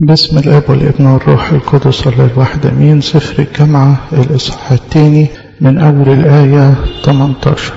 بسم الاب والابن والروح القدس الله الواحد امين سفر الجامعه الاصحاح الثاني من اول الايه 18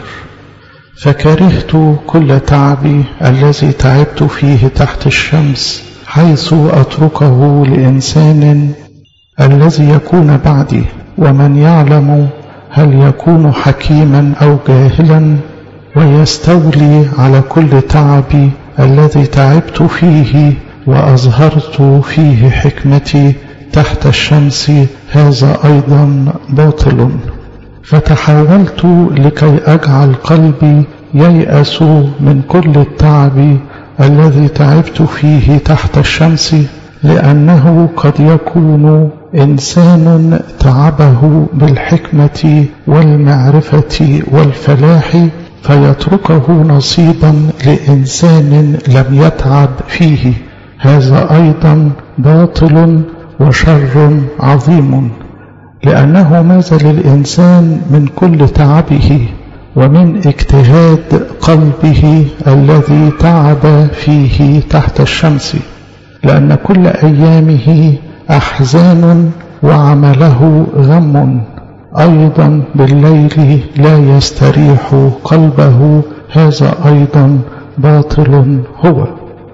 فكرهت كل تعبي الذي تعبت فيه تحت الشمس حيث اتركه لانسان الذي يكون بعدي ومن يعلم هل يكون حكيما او جاهلا ويستولي على كل تعبي الذي تعبت فيه وأظهرت فيه حكمتي تحت الشمس هذا أيضا باطل فتحاولت لكي أجعل قلبي ييأس من كل التعب الذي تعبت فيه تحت الشمس لأنه قد يكون إنسان تعبه بالحكمة والمعرفة والفلاح فيتركه نصيبا لإنسان لم يتعب فيه هذا أيضا باطل وشر عظيم لأنه ماذا للإنسان من كل تعبه ومن اجتهاد قلبه الذي تعب فيه تحت الشمس لأن كل أيامه أحزان وعمله غم أيضا بالليل لا يستريح قلبه هذا أيضا باطل هو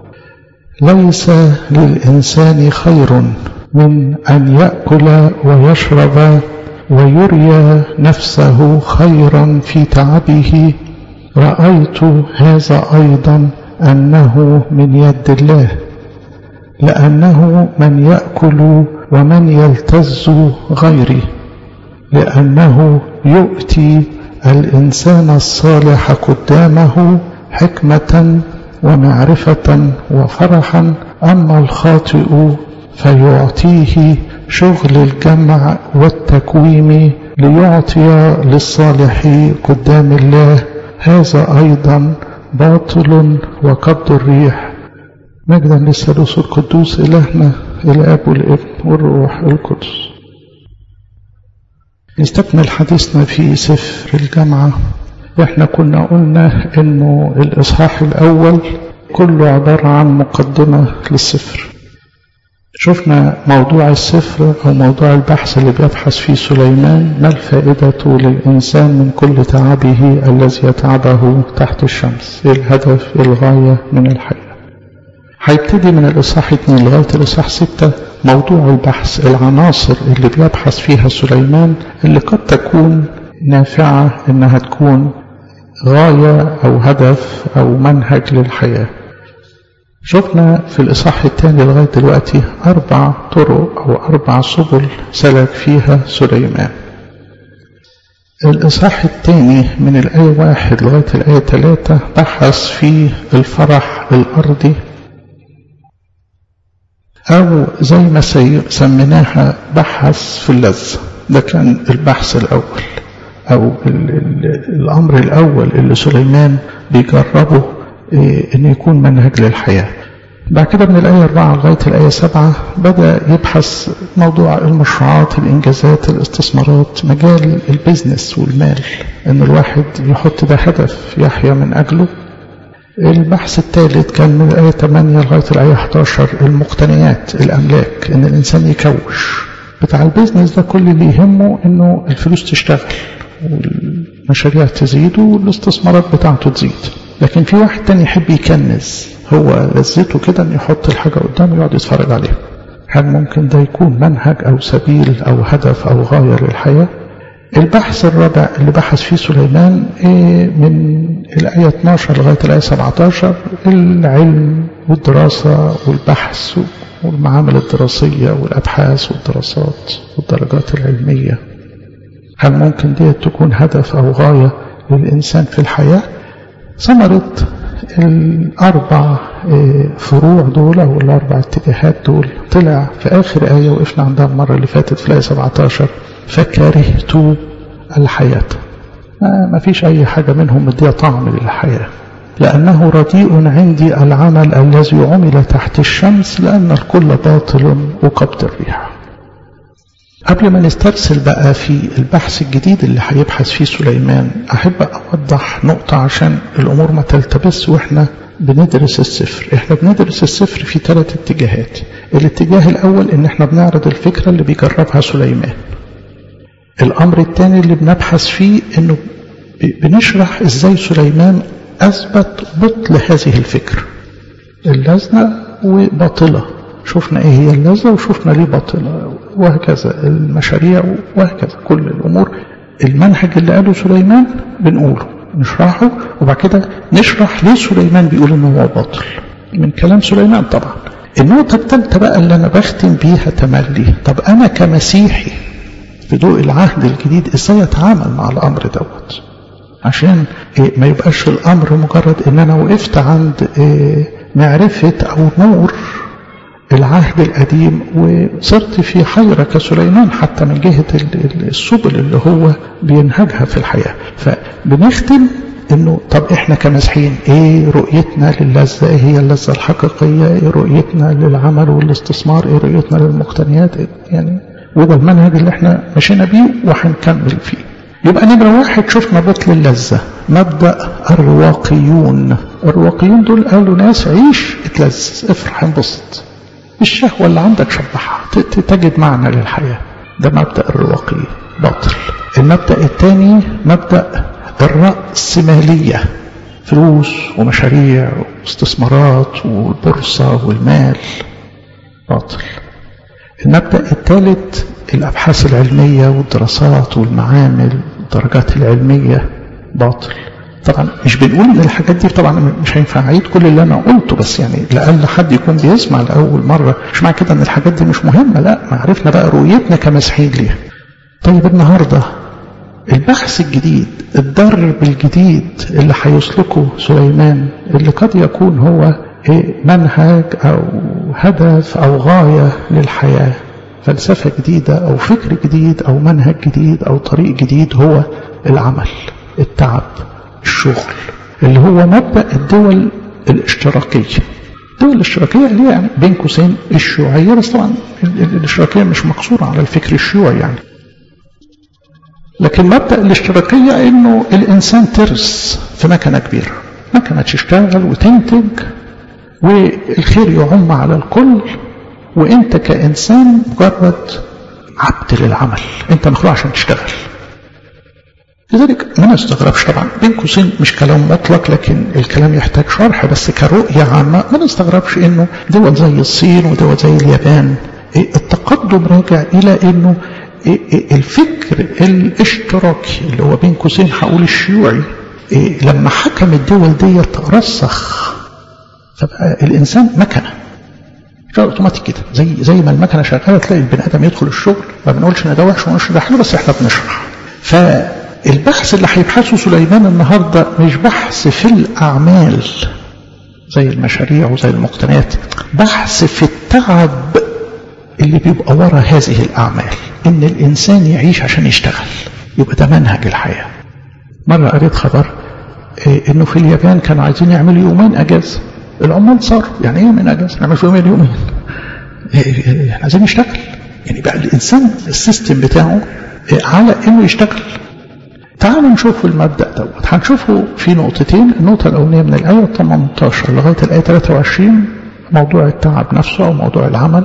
ليس للإنسان خير من أن يأكل ويشرب ويري نفسه خيرا في تعبه رأيت هذا أيضا أنه من يد الله لأنه من يأكل ومن يلتز غيري لأنه يؤتي الإنسان الصالح قدامه حكمة ومعرفة وفرحا أما الخاطئ فيعطيه شغل الجمع والتكويم ليعطي للصالح قدام الله هذا أيضا باطل وقبض الريح مجدا للثالوث القدوس إلهنا الآب والابن والروح القدس نستكمل حديثنا في سفر الجامعة احنا كنا قلنا انه الاصحاح الاول كله عبارة عن مقدمة للسفر شفنا موضوع السفر او موضوع البحث اللي بيبحث فيه سليمان ما الفائدة للانسان من كل تعبه الذي يتعبه تحت الشمس ايه الهدف ايه الغاية من الحياة هيبتدي من الاصحاح 2 لغاية الاصحاح 6 موضوع البحث العناصر اللي بيبحث فيها سليمان اللي قد تكون نافعة انها تكون غاية أو هدف أو منهج للحياة شفنا في الإصحاح الثاني لغاية دلوقتي أربع طرق أو أربع سبل سلك فيها سليمان الإصحاح الثاني من الآية واحد لغاية الآية ثلاثة بحث في الفرح الأرضي أو زي ما سميناها بحث في اللذة ده كان البحث الأول أو ال ال الأمر الأول اللي سليمان بيجربه إيه أن يكون منهج للحياة بعد كده من الآية 4 لغاية الآية 7 بدأ يبحث موضوع المشروعات الإنجازات الاستثمارات مجال البيزنس والمال أن الواحد يحط ده هدف يحيا من أجله البحث الثالث كان من الآية 8 لغاية الآية 11 المقتنيات الأملاك أن الإنسان يكوش بتاع البيزنس ده كل اللي يهمه أنه الفلوس تشتغل والمشاريع تزيد والاستثمارات بتاعته تزيد لكن في واحد تاني يحب يكنز هو لذته كده ان يحط الحاجة قدامه يقعد يتفرج عليها هل ممكن ده يكون منهج او سبيل او هدف او غاية للحياة البحث الرابع اللي بحث فيه سليمان من الآية 12 لغاية الآية 17 العلم والدراسة والبحث والمعامل الدراسية والأبحاث والدراسات والدرجات العلمية هل ممكن دي تكون هدف أو غاية للإنسان في الحياة ثمرة الأربع فروع دول أو الأربع اتجاهات دول طلع في آخر آية وقفنا عندها المرة اللي فاتت في الآية 17 فكرهت الحياة ما فيش أي حاجة منهم مدية طعم للحياة لأنه رديء عندي العمل الذي عمل تحت الشمس لأن الكل باطل وقبض الريح قبل ما نسترسل بقى في البحث الجديد اللي هيبحث فيه سليمان أحب أوضح نقطة عشان الأمور ما تلتبس وإحنا بندرس السفر إحنا بندرس السفر في ثلاث اتجاهات الاتجاه الأول إن احنا بنعرض الفكرة اللي بيجربها سليمان الأمر الثاني اللي بنبحث فيه إنه بنشرح إزاي سليمان أثبت بطل هذه الفكرة اللازنة وباطلة شفنا إيه هي اللازنة وشفنا ليه باطلة وهكذا المشاريع وهكذا كل الأمور المنهج اللي قاله سليمان بنقوله نشرحه وبعد كده نشرح ليه سليمان بيقول إنه هو باطل من كلام سليمان طبعا النقطة الثالثة بقى اللي أنا بختم بيها تملي طب أنا كمسيحي في ضوء العهد الجديد إزاي أتعامل مع الأمر دوت عشان إيه ما يبقاش الأمر مجرد إن أنا وقفت عند إيه معرفة أو نور العهد القديم وصرت في حيرة كسليمان حتى من جهة السبل اللي هو بينهجها في الحياة فبنختم انه طب احنا كمسيحيين ايه رؤيتنا للذة ايه هي اللذة الحقيقية ايه رؤيتنا للعمل والاستثمار ايه رؤيتنا للمقتنيات إيه يعني وده المنهج اللي احنا مشينا بيه وهنكمل فيه يبقى نمرة واحد شفنا بطل اللذة مبدأ الرواقيون الرواقيون دول قالوا ناس عيش اتلذذ افرح انبسط الشهوة اللي عندك شبعها تجد معنى للحياة ده مبدأ الرواقي باطل المبدأ الثاني مبدأ الرأسمالية فلوس ومشاريع واستثمارات والبورصة والمال باطل المبدأ الثالث الأبحاث العلمية والدراسات والمعامل والدرجات العلمية باطل طبعا مش بنقول ان الحاجات دي طبعا مش هينفع اعيد كل اللي انا قلته بس يعني لأقل حد يكون بيسمع لاول مره مش معنى كده ان الحاجات دي مش مهمه لا ما عرفنا بقى رؤيتنا كمسيحيين ليها طيب النهارده البحث الجديد الدرب الجديد اللي هيسلكه سليمان اللي قد يكون هو منهج أو هدف أو غاية للحياة فلسفة جديدة أو فكر جديد أو منهج جديد أو طريق جديد هو العمل التعب الشغل اللي هو مبدأ الدول الاشتراكية الدول الاشتراكية اللي يعني بين قوسين الشيوعية بس طبعا الاشتراكية مش مقصورة على الفكر الشيوعي يعني لكن مبدأ الاشتراكية انه الانسان ترس في مكنة كبيرة مكنة تشتغل وتنتج والخير يعم على الكل وانت كإنسان مجرد عبد للعمل انت مخلوق عشان تشتغل لذلك ما نستغربش طبعا بين قوسين مش كلام مطلق لكن الكلام يحتاج شرح بس كرؤية عامة ما نستغربش انه دول زي الصين ودول زي اليابان التقدم راجع الى انه الفكر الاشتراكي اللي هو بين قوسين هقول الشيوعي لما حكم الدول دي رسخ فبقى الانسان مكنه شغل اوتوماتيك كده زي زي ما المكنه شغاله تلاقي البني ادم يدخل الشغل ما بنقولش ان ده وحش وما ده حلو بس احنا بنشرح فالبحث اللي هيبحثه سليمان النهارده مش بحث في الاعمال زي المشاريع وزي المقتنيات بحث في التعب اللي بيبقى ورا هذه الأعمال إن الإنسان يعيش عشان يشتغل يبقى ده منهج الحياة مرة قريت خبر إيه إنه في اليابان كانوا عايزين يعملوا يومين أجازة العمال صاروا يعني إيه من أجازة نعمل في يومين يومين إيه إحنا عايزين نشتغل يعني بقى الإنسان السيستم بتاعه إيه على إنه يشتغل تعالوا نشوف المبدأ دوت هنشوفه في نقطتين النقطة الأولانية من الآية 18 لغاية الآية 23 موضوع التعب نفسه أو موضوع العمل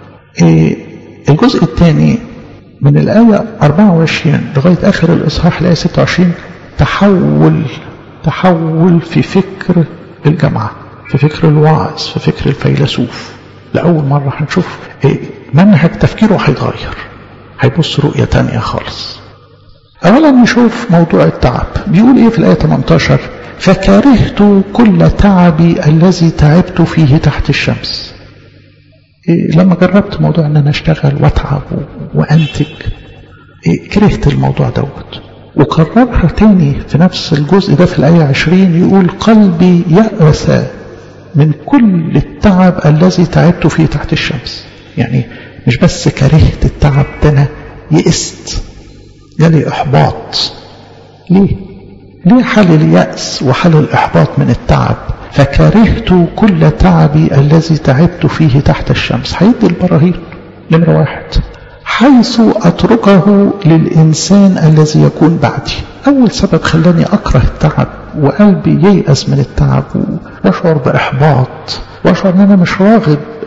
الجزء الثاني من الآية 24 لغاية آخر الإصحاح الآية 26 تحول تحول في فكر الجامعة في فكر الواعظ في فكر الفيلسوف لأول مرة هنشوف منهج تفكيره هيتغير هيبص رؤية تانية خالص أولا نشوف موضوع التعب بيقول إيه في الآية 18 فكرهت كل تعبي الذي تعبت فيه تحت الشمس إيه لما جربت موضوع ان انا اشتغل واتعب وانتج إيه كرهت الموضوع دوت وكررها تاني في نفس الجزء ده في الآية 20 يقول قلبي يأس من كل التعب الذي تعبت فيه تحت الشمس يعني مش بس كرهت التعب ده انا يئست جالي احباط ليه ليه حال اليأس وحال الإحباط من التعب فكرهت كل تعبي الذي تعبت فيه تحت الشمس هيدي البراهين نمرة واحد حيث أتركه للإنسان الذي يكون بعدي أول سبب خلاني أكره التعب وقلبي ييأس من التعب وأشعر بإحباط وأشعر أن أنا مش راغب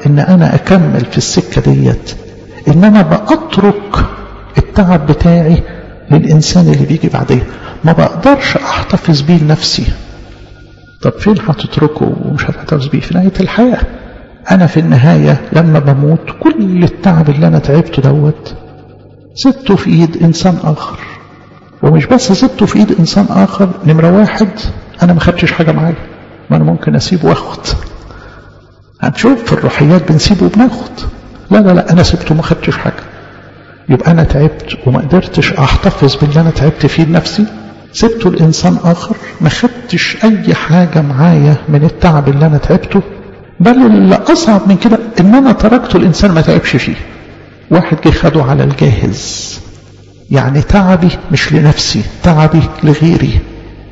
ان انا اكمل في السكة ديت ان انا بأترك التعب بتاعي للإنسان اللي بيجي بعديه ما بقدرش احتفظ بيه لنفسي طب فين هتتركه ومش هتحتفظ بيه في نهاية الحياة أنا في النهاية لما بموت كل التعب اللي أنا تعبته دوت سبته في إيد إنسان آخر ومش بس سبته في إيد إنسان آخر نمرة واحد أنا ما خدتش حاجة معايا ما أنا ممكن أسيبه وأخد هنشوف في الروحيات بنسيبه وبناخد لا لا لا أنا سبته ما خدتش حاجة يبقى أنا تعبت وما قدرتش أحتفظ باللي أنا تعبت فيه لنفسي سبته لإنسان آخر ما خدتش أي حاجة معايا من التعب اللي أنا تعبته بل اللي أصعب من كده إن أنا تركته الإنسان ما تعبش فيه واحد جه خده على الجاهز يعني تعبي مش لنفسي تعبي لغيري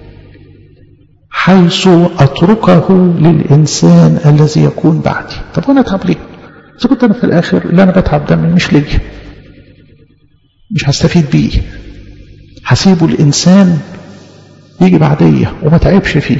حيث أتركه للإنسان الذي يكون بعدي طب وأنا أتعب ليه إذا كنت أنا في الآخر اللي أنا بتعب ده مش ليا مش هستفيد بيه هسيبه الإنسان يجي بعدية وما تعبش فيه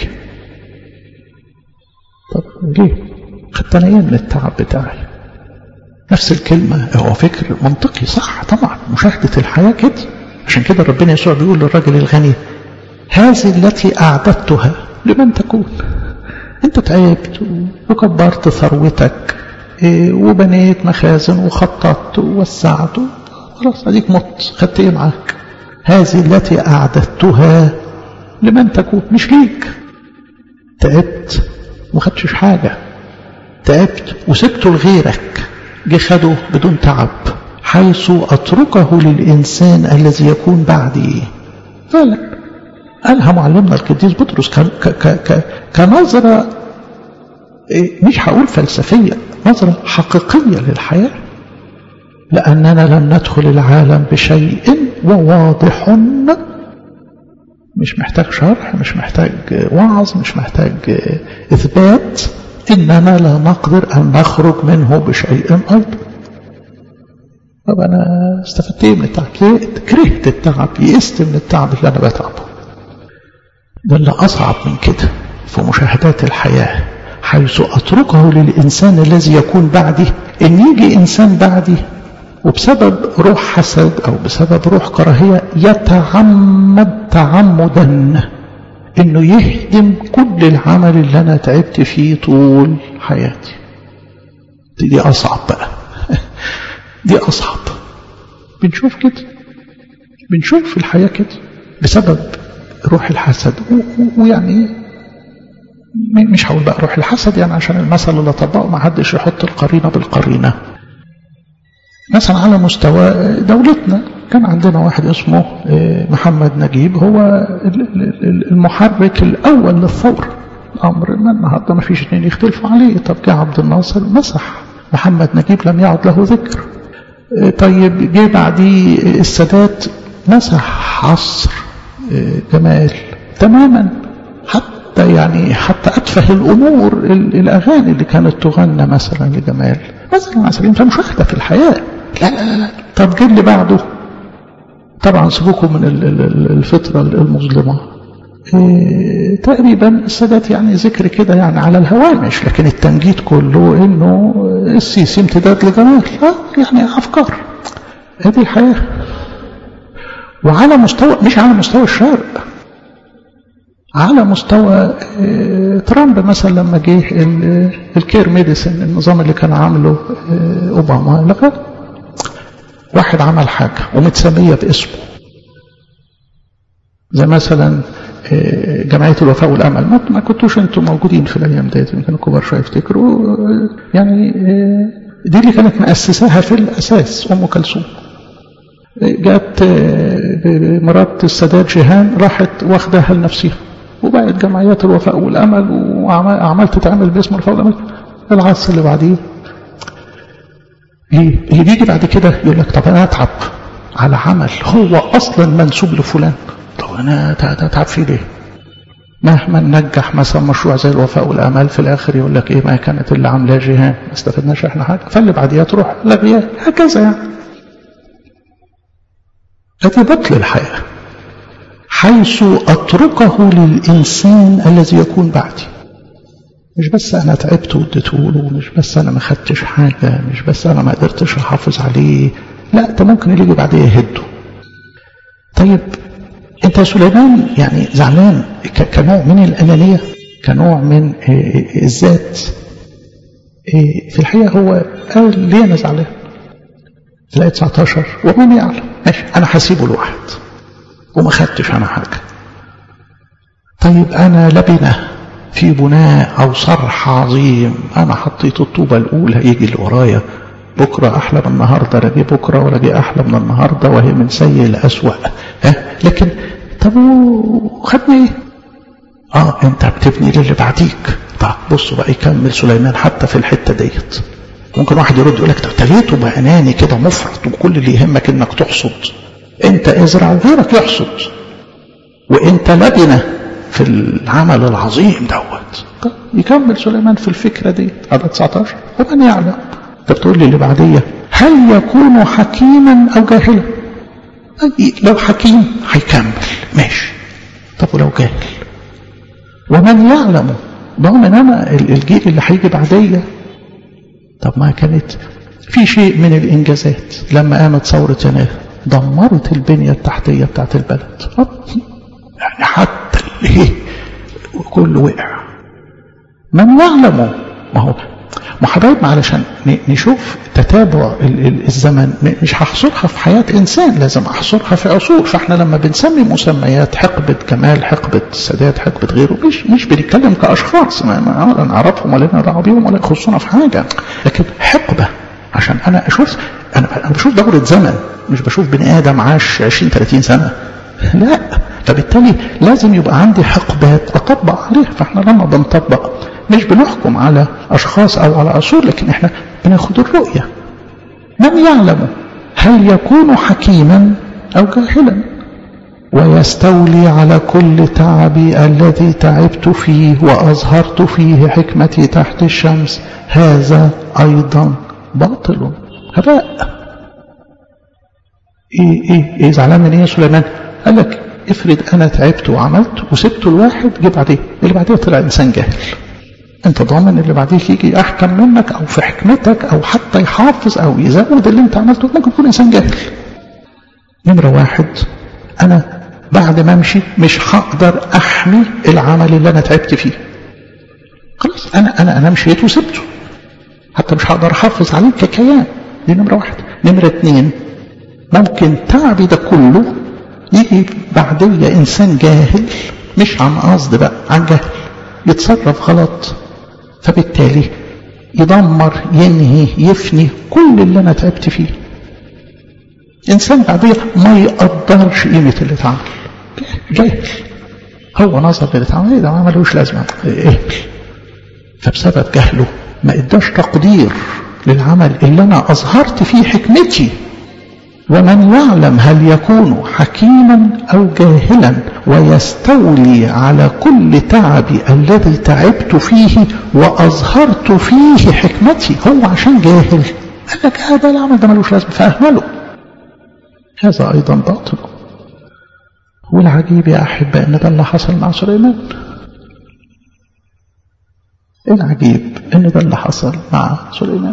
طب ليه خدت أنا إيه من التعب بتاعي نفس الكلمة هو فكر منطقي صح طبعا مشاهدة الحياة كده عشان كده ربنا يسوع بيقول للراجل الغني هذه التي أعددتها لمن تكون انت تعبت وكبرت ثروتك وبنيت مخازن وخططت ووسعت خلاص اديك مت خدت ايه معاك هذه التي أعددتها لمن تكون مش ليك تعبت وما خدتش حاجة تعبت وسبته لغيرك جه خده بدون تعب حيث أتركه للإنسان الذي يكون بعدي فعلا قالها معلمنا القديس بطرس ك ك ك كنظرة مش هقول فلسفية نظرة حقيقية للحياة لأننا لم ندخل العالم بشيء وواضح مش محتاج شرح مش محتاج وعظ مش محتاج إثبات إننا لا نقدر أن نخرج منه بشيء أيضا طب أنا استفدت إيه من التعب كرهت التعب يئست من التعب اللي أنا بتعبه ده اللي أصعب من كده في مشاهدات الحياة حيث أتركه للإنسان الذي يكون بعدي إن يجي إنسان بعدي وبسبب روح حسد أو بسبب روح كراهية يتعمد تعمدا إنه يهدم كل العمل اللي أنا تعبت فيه طول حياتي دي أصعب بقى دي أصعب بنشوف كده بنشوف في الحياة كده بسبب روح الحسد ويعني مش هقول بقى روح الحسد يعني عشان المثل اللي طبقه ما حدش يحط القرينة بالقرينة مثلا على مستوى دولتنا كان عندنا واحد اسمه محمد نجيب هو المحرك الأول للثورة الأمر ما النهارده ما فيش اثنين يختلفوا عليه طب جه عبد الناصر مسح محمد نجيب لم يعد له ذكر طيب جه بعديه السادات مسح عصر جمال تماما حتى يعني حتى أتفه الأمور الأغاني اللي كانت تغنى مثلا لجمال مثلا على سبيل المثال مشاهدة في الحياة لا لا لا طب جه اللي بعده طبعا سيبوكم من الفطرة المظلمة إيه تقريبا السادات يعني ذكر كده يعني على الهوامش لكن التمجيد كله انه السيسي امتداد لجمال آه يعني افكار هذه الحياه وعلى مستوى مش على مستوى الشرق على مستوى ترامب مثلا لما جه الكير ميديسن النظام اللي كان عامله اوباما لغى واحد عمل حاجه ومتسميه باسمه زي مثلا جمعية الوفاء والأمل ما كنتوش انتم موجودين في الأيام ديت يمكن الكبار شوية يفتكروا يعني دي اللي كانت مؤسساها في الأساس أم كلثوم جت مرات السادات جيهان راحت واخداها لنفسها وبقت جمعيات الوفاء والأمل وأعمال تتعمل باسم الوفاء والأمل العصر اللي بعديه ايه اللي بيجي بعد كده يقول لك طب انا اتعب على عمل هو اصلا منسوب لفلان طب انا اتعب فيه ليه مهما نجح مثلا مشروع زي الوفاء والامال في الاخر يقول لك ايه ما كانت اللي عاملاه جيهان ما استفدناش احنا حاجه فاللي بعديها تروح لغياه هكذا يعني هذه بطل الحياه حيث اتركه للانسان الذي يكون بعدي مش بس أنا تعبت واديتهوله مش بس أنا ما خدتش حاجة مش بس أنا ما قدرتش أحافظ عليه لا ده ممكن اللي يجي بعديه يهده طيب أنت يا سليمان يعني زعلان كنوع من الأنانية كنوع من الذات في الحقيقة هو قال ليه أنا زعلان في الآية 19 ومن يعلم ماشي أنا هسيبه لوحد وما خدتش أنا حاجة طيب أنا لبنة في بناء أو صرح عظيم أنا حطيت الطوبة الأولى يجي اللي ورايا بكرة أحلى من النهاردة لا جه بكرة ولا جه أحلى من النهاردة وهي من سيء لأسوأ ها لكن طب وخدنا إيه؟ آه أنت بتبني للي بعديك طب بصوا بقى يكمل سليمان حتى في الحتة ديت ممكن واحد يرد يقول لك طب ليه تبقى أناني كده مفرط وكل اللي يهمك إنك تحصد أنت ازرع وغيرك يحصد وأنت لبنة في العمل العظيم دوت يكمل سليمان في الفكرة دي عدد 19 ومن يعلم انت بتقول لي اللي بعدية هل يكون حكيما أو جاهلا لو حكيم هيكمل ماشي طب ولو جاهل ومن يعلم ضمن انا الجيل اللي هيجي بعدية طب ما كانت في شيء من الإنجازات لما قامت ثورة يناير دمرت البنية التحتية بتاعت البلد يعني حتى اللي كله وقع من يعلم ما هو ما حبايب علشان نشوف تتابع الزمن مش هحصرها في حياة إنسان لازم أحصرها في عصور فإحنا لما بنسمي مسميات حقبة كمال حقبة سادات حقبة غيره مش مش بنتكلم كأشخاص ما ما نعرفهم ولا لنا دعوة بيهم ولا يخصونا في حاجة لكن حقبة عشان أنا أشوف أنا أنا بشوف دورة زمن مش بشوف بني آدم عاش 20 30 سنة لا فبالتالي لازم يبقى عندي حقبات أطبق عليها فإحنا لما بنطبق مش بنحكم على أشخاص أو على عصور لكن إحنا بناخد الرؤية من يعلم هل يكون حكيما أو جاهلا ويستولي على كل تعبي الذي تعبت فيه وأظهرت فيه حكمتي تحت الشمس هذا أيضا باطل هباء ايه ايه ايه زعلان من ايه يا سليمان قال لك افرض انا تعبت وعملت وسبته الواحد جه بعديه اللي بعديه طلع انسان جاهل انت ضامن اللي بعديك يجي احكم منك او في حكمتك او حتى يحافظ او يزود اللي انت عملته ممكن يكون انسان جاهل نمرة واحد انا بعد ما امشي مش هقدر احمي العمل اللي انا تعبت فيه خلاص انا انا انا مشيت وسبته حتى مش هقدر احافظ عليه ككيان دي نمرة واحد نمرة اتنين ممكن تعبي ده كله يجي بعدية إنسان جاهل مش عن قصد بقى عن جهل يتصرف غلط فبالتالي يدمر ينهي يفني كل اللي أنا تعبت فيه إنسان بعدية ما يقدرش قيمة اللي اتعمل جاهل هو نظر اللي اتعمل ايه ده ما ملوش لازمة ايه فبسبب جهله ما اداش تقدير للعمل اللي أنا أظهرت فيه حكمتي ومن يعلم هل يكون حكيما أو جاهلا ويستولي على كل تعبي الذي تعبت فيه وأظهرت فيه حكمتي هو عشان جاهل قال لك هذا العمل ده ملوش لازمة فأهمله هذا أيضا باطل والعجيب يا أحبة أن ده اللي حصل مع سليمان العجيب أن ده اللي حصل مع سليمان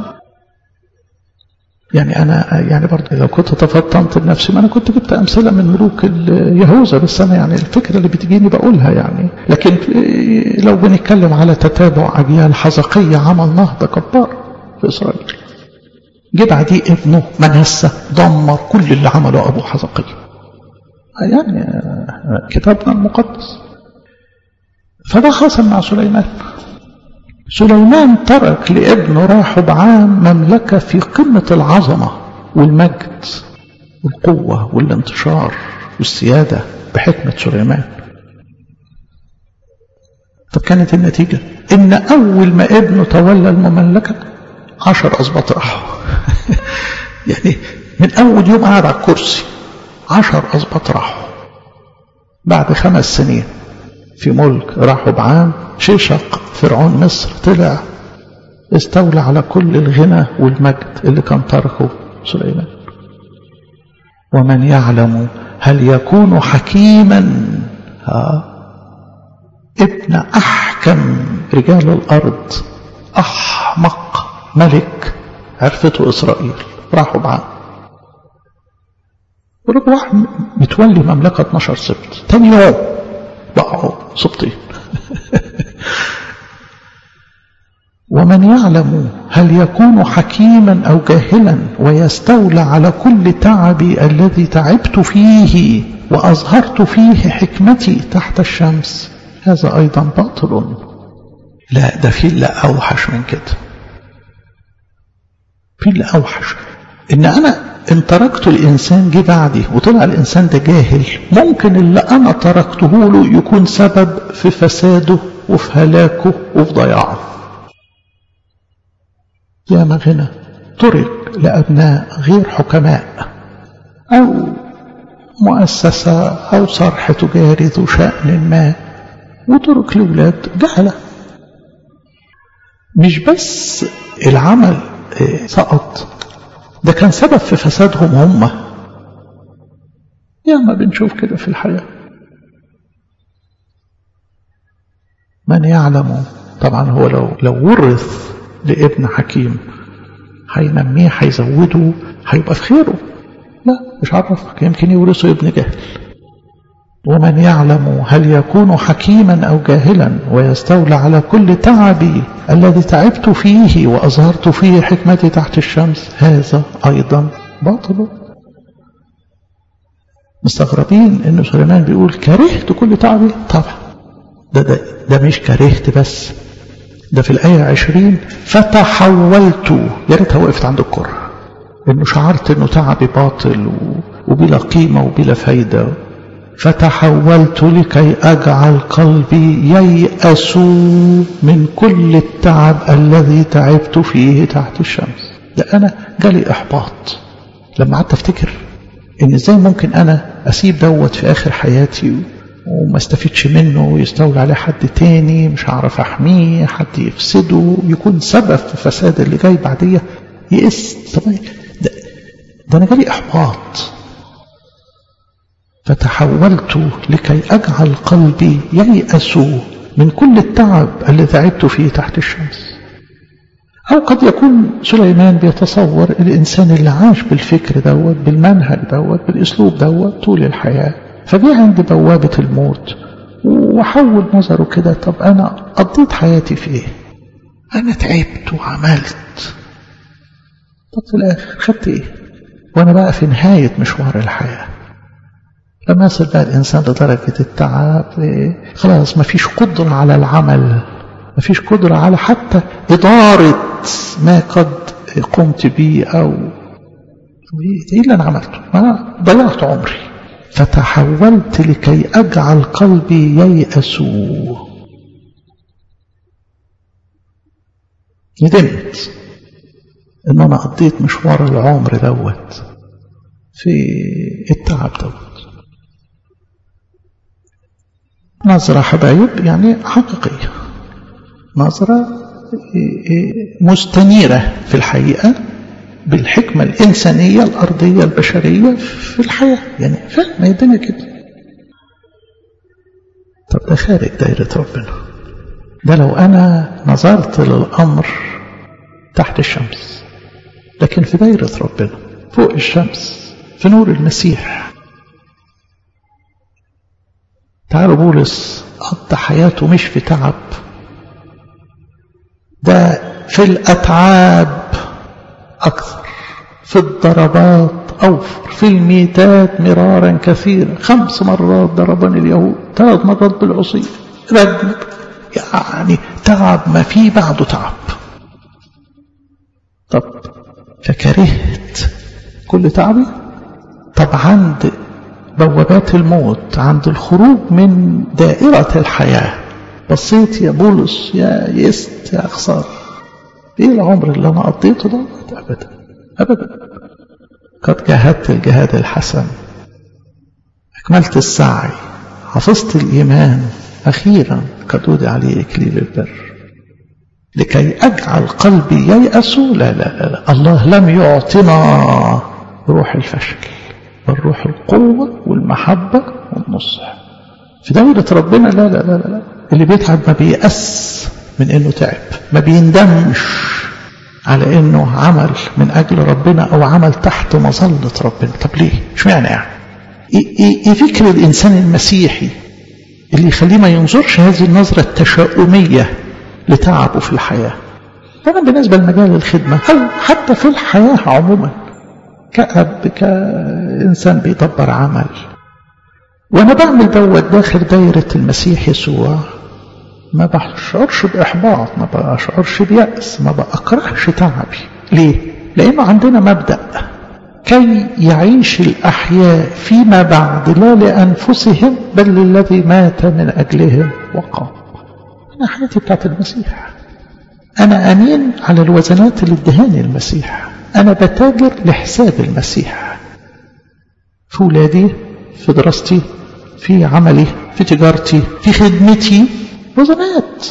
يعني أنا يعني برضه لو كنت تفطنت بنفسي ما أنا كنت جبت أمثلة من ملوك يهوذا بس أنا يعني الفكرة اللي بتجيني بقولها يعني لكن لو بنتكلم على تتابع أجيال حزقية عمل نهضة جبار في إسرائيل جه بعديه ابنه منسى دمر كل اللي عمله أبو حزقية يعني كتابنا المقدس فده حصل مع سليمان سليمان ترك لابنه راحبعام مملكة في قمة العظمة والمجد والقوة والانتشار والسيادة بحكمة سليمان طب كانت النتيجة إن أول ما ابنه تولى المملكة عشر أسباط راحوا يعني من أول يوم قعد على الكرسي عشر أسباط راحوا بعد خمس سنين في ملك راحوا بعام شيشق فرعون مصر طلع استولى على كل الغنى والمجد اللي كان تركه سليمان ومن يعلم هل يكون حكيما ها ابن أحكم أحكم رجال الأرض أحمق ملك عرفته إسرائيل راحوا معاه ورجع متولي مملكة 12 سبت تاني يوم بقوا سبطين ومن يعلم هل يكون حكيما أو جاهلا ويستولى على كل تعبي الذي تعبت فيه وأظهرت فيه حكمتي تحت الشمس هذا أيضا باطل لا ده في اللي أوحش من كده في اللي أوحش إن أنا إن تركت الإنسان جه بعدي وطلع الإنسان ده جاهل ممكن اللي أنا تركته له يكون سبب في فساده وفي هلاكه وفي ضياعه يا غنى ترك لأبناء غير حكماء أو مؤسسة أو صرح تجاري ذو شأن ما وترك لأولاد جهلة مش بس العمل سقط ده كان سبب في فسادهم هم يا ما بنشوف كده في الحياة من يعلم طبعا هو لو لو ورث لابن حكيم هينميه هيزوده هيبقى في خيره لا مش عرفك يمكن يورثه ابن جهل ومن يعلم هل يكون حكيما أو جاهلا ويستولى على كل تعبي الذي تعبت فيه وأظهرت فيه حكمتي تحت الشمس هذا أيضا باطل مستغربين ان سليمان بيقول كرهت كل تعبي طبعا ده, ده, ده مش كرهت بس ده في الآية عشرين فتحولت يا ريتها وقفت عند الكره انه شعرت انه تعبي باطل وبلا قيمة وبلا فايدة فتحولت لكي أجعل قلبي ييأس من كل التعب الذي تعبت فيه تحت الشمس ده أنا جالي إحباط لما قعدت أفتكر إن إزاي ممكن أنا أسيب دوت في آخر حياتي وما استفيدش منه ويستولى عليه حد تاني مش هعرف أحميه حد يفسده يكون سبب في فساد اللي جاي بعديه يئس طب ده, ده أنا جالي إحباط فتحولت لكي أجعل قلبي ييأس من كل التعب الذي تعبت فيه تحت الشمس أو قد يكون سليمان بيتصور الإنسان اللي عاش بالفكر دوت بالمنهج دوت بالأسلوب دوت طول الحياة فجاء عند بوابة الموت وحول نظره كده طب أنا قضيت حياتي في إيه أنا تعبت وعملت طب في الآخر خدت إيه وأنا بقى في نهاية مشوار الحياة لما يصل بقى الإنسان لدرجة التعب خلاص ما فيش قدرة على العمل ما فيش قدرة على حتى إدارة ما قد قمت به أو إيه اللي أنا عملته ما ضيعت عمري فتحولت لكي أجعل قلبي ييأس ندمت إن أنا قضيت مشوار العمر دوت في التعب دوت نظرة حبايب يعني حقيقية نظرة مستنيرة في الحقيقة بالحكمة الإنسانية الأرضية البشرية في الحياة يعني فاهم الدنيا كده طب ده خارج دايرة ربنا ده لو أنا نظرت للأمر تحت الشمس لكن في دايرة ربنا فوق الشمس في نور المسيح تعالوا بولس قضى حياته مش في تعب ده في الأتعاب أكثر في الضربات أوفر في الميتات مرارا كثيرا خمس مرات ضربني اليهود ثلاث مرات بالعصي رجل يعني تعب ما فيه بعده تعب طب فكرهت كل تعبي طب عند بوابات الموت عند الخروج من دائرة الحياة بصيت يا بولس يا يست يا خسارة ايه العمر اللي انا قضيته ده ابدا ابدا قد جاهدت الجهاد الحسن اكملت السعي حفظت الايمان اخيرا قد وضع عليه اكليل البر لكي اجعل قلبي ييأس لا لا لا, لا. الله لم يعطنا روح الفشل بل روح القوة والمحبة والنصح في دولة ربنا لا لا لا لا اللي بيتعب ما بيأس من انه تعب ما بيندمش على انه عمل من اجل ربنا او عمل تحت مظلة ربنا طب ليه اشمعنى يعني ايه, إيه, إيه فكر الانسان المسيحي اللي يخليه ما ينظرش هذه النظرة التشاؤمية لتعبه في الحياة طبعا بالنسبة لمجال الخدمة أو حتى في الحياة عموما كأب كإنسان بيدبر عمل وأنا بعمل دوت داخل دايرة المسيح يسوع ما بشعرش بإحباط ما بشعرش بيأس ما بأكرهش تعبي ليه؟ لأنه عندنا مبدأ كي يعيش الأحياء فيما بعد لا لأنفسهم بل للذي مات من أجلهم وقام أنا حياتي بتاعت المسيح أنا أمين على الوزنات اللي ادهاني المسيح أنا بتاجر لحساب المسيح في ولادي في دراستي في عملي في تجارتي في خدمتي وزنات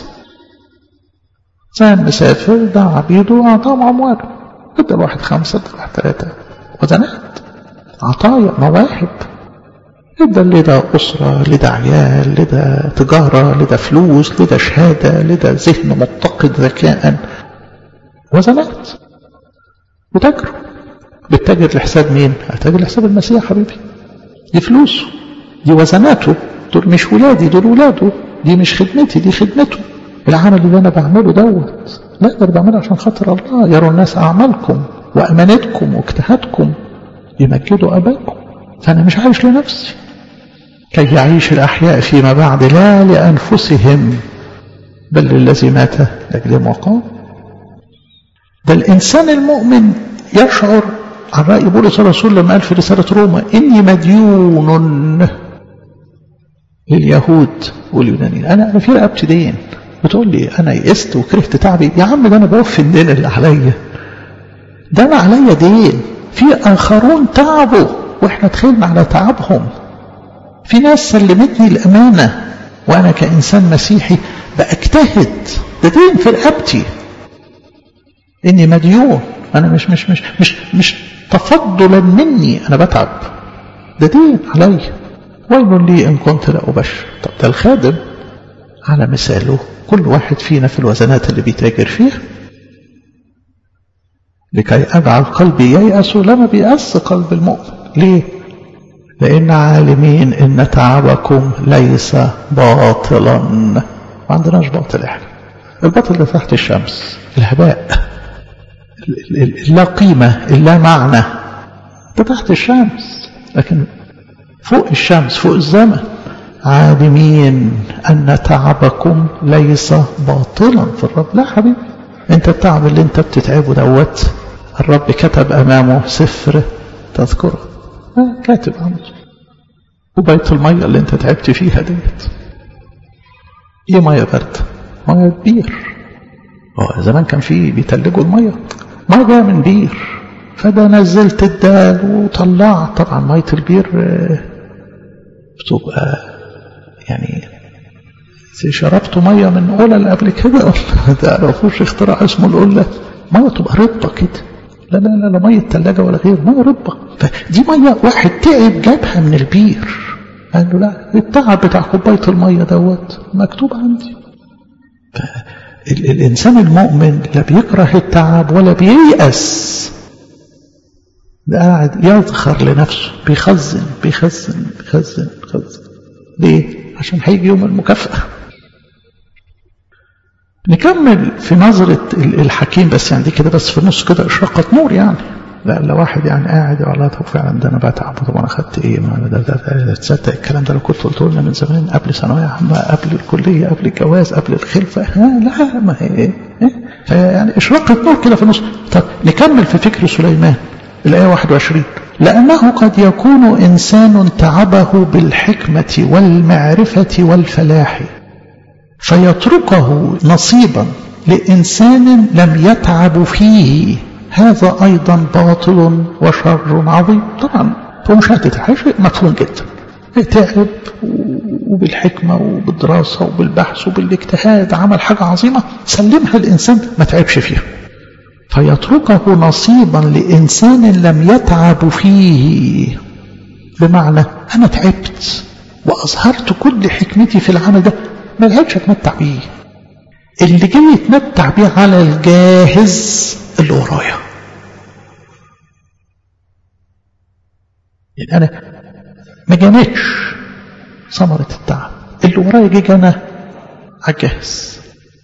إنسان مسافر ده عبيده أعطاهم أمواله ادى الواحد خمسة ادى الواحد ثلاثة وزنات عطايا مواهب ادى اللي ده أسرة اللي ده عيال اللي ده تجارة اللي ده فلوس اللي ده شهادة اللي ده ذهن متقد ذكاء وزنات وتاجروا بتتاجر لحساب مين؟ هتاجر لحساب المسيح حبيبي دي فلوسه دي وزناته دول مش ولادي دول ولاده دي مش خدمتي دي خدمته العمل اللي انا بعمله دوت لا ده بعمله عشان خاطر الله يروا الناس اعمالكم وامانتكم واجتهادكم يمجدوا اباكم فانا مش عايش لنفسي كي يعيش الاحياء فيما بعد لا لانفسهم بل للذي مات لاجلهم وقام ده الانسان المؤمن يشعر عن رأي بولس الرسول لما قال في رسالة روما إني مديون لليهود واليونانيين أنا أنا في رقبتي دين بتقول لي أنا يئست وكرهت تعبي يا عم ده أنا بوفي الدين اللي عليا ده أنا عليا دين في آخرون تعبوا وإحنا دخلنا على تعبهم في ناس سلمتني الأمانة وأنا كإنسان مسيحي بأجتهد ده دين في رقبتي إني مديون أنا مش مش مش مش مش تفضلا مني أنا بتعب ده دين علي ويل لي إن كنت لا أبشر طب ده الخادم على مثاله كل واحد فينا في الوزنات اللي بيتاجر فيها لكي أجعل قلبي ييأس لما بيأس قلب المؤمن ليه؟ لأن عالمين إن تعبكم ليس باطلا ما عندناش باطل احنا الباطل ده تحت الشمس الهباء لا قيمة إلا معنى ده تحت الشمس لكن فوق الشمس فوق الزمن عالمين أن تعبكم ليس باطلا في الرب لا حبيبي انت التعب اللي انت بتتعبه دوت الرب كتب أمامه سفر تذكره كاتب عنده وبيت المية اللي انت تعبت فيها ديت ايه مية برد مية بير اه زمان كان في بيتلجوا المية مية جاية من بير فده نزلت الدال وطلعت طبعا مية البير بتبقى يعني شربتوا مية من قلل قبل كده ما تعرفوش اختراع اسمه القلة مية تبقى رطبة كده لا لا لا لا مية تلاجة ولا غير مية رطبة فدي مية واحد تعب جابها من البير قال له لا التعب بتاع كوباية المية دوت مكتوب عندي الإنسان المؤمن لا بيكره التعب ولا بييأس ده قاعد يذخر لنفسه بيخزن بيخزن بيخزن بيخزن ليه؟ عشان هيجي يوم المكافأة نكمل في نظرة الحكيم بس يعني دي كده بس في النص كده إشراقة نور يعني لا لا واحد يعني قاعد والله طب فعلا ده انا بتعب طب انا خدت ايه ما ده ده, ده تصدق الكلام ده لو كنت قلته لنا من زمان قبل ثانويه عامه قبل الكليه قبل الجواز قبل الخلفه ها لا ما هي ايه, إيه؟ فيعني اشراقه نور كده في النص طب نكمل في فكر سليمان الايه 21 لانه قد يكون انسان تعبه بالحكمه والمعرفه والفلاح فيتركه نصيبا لانسان لم يتعب فيه هذا أيضا باطل وشر عظيم طبعا فمشاهدة شيء مفهوم جدا تعب وبالحكمة وبالدراسة وبالبحث وبالاجتهاد عمل حاجة عظيمة سلمها الإنسان ما تعبش فيها فيتركه نصيبا لإنسان لم يتعب فيه بمعنى أنا تعبت وأظهرت كل حكمتي في العمل ده ما لحقتش اتمتع بيه اللي جاي يتمتع بيه على الجاهز اللي ورايا يعني انا ما جانتش ثمرة التعب اللي ورايا جه انا على الجاهز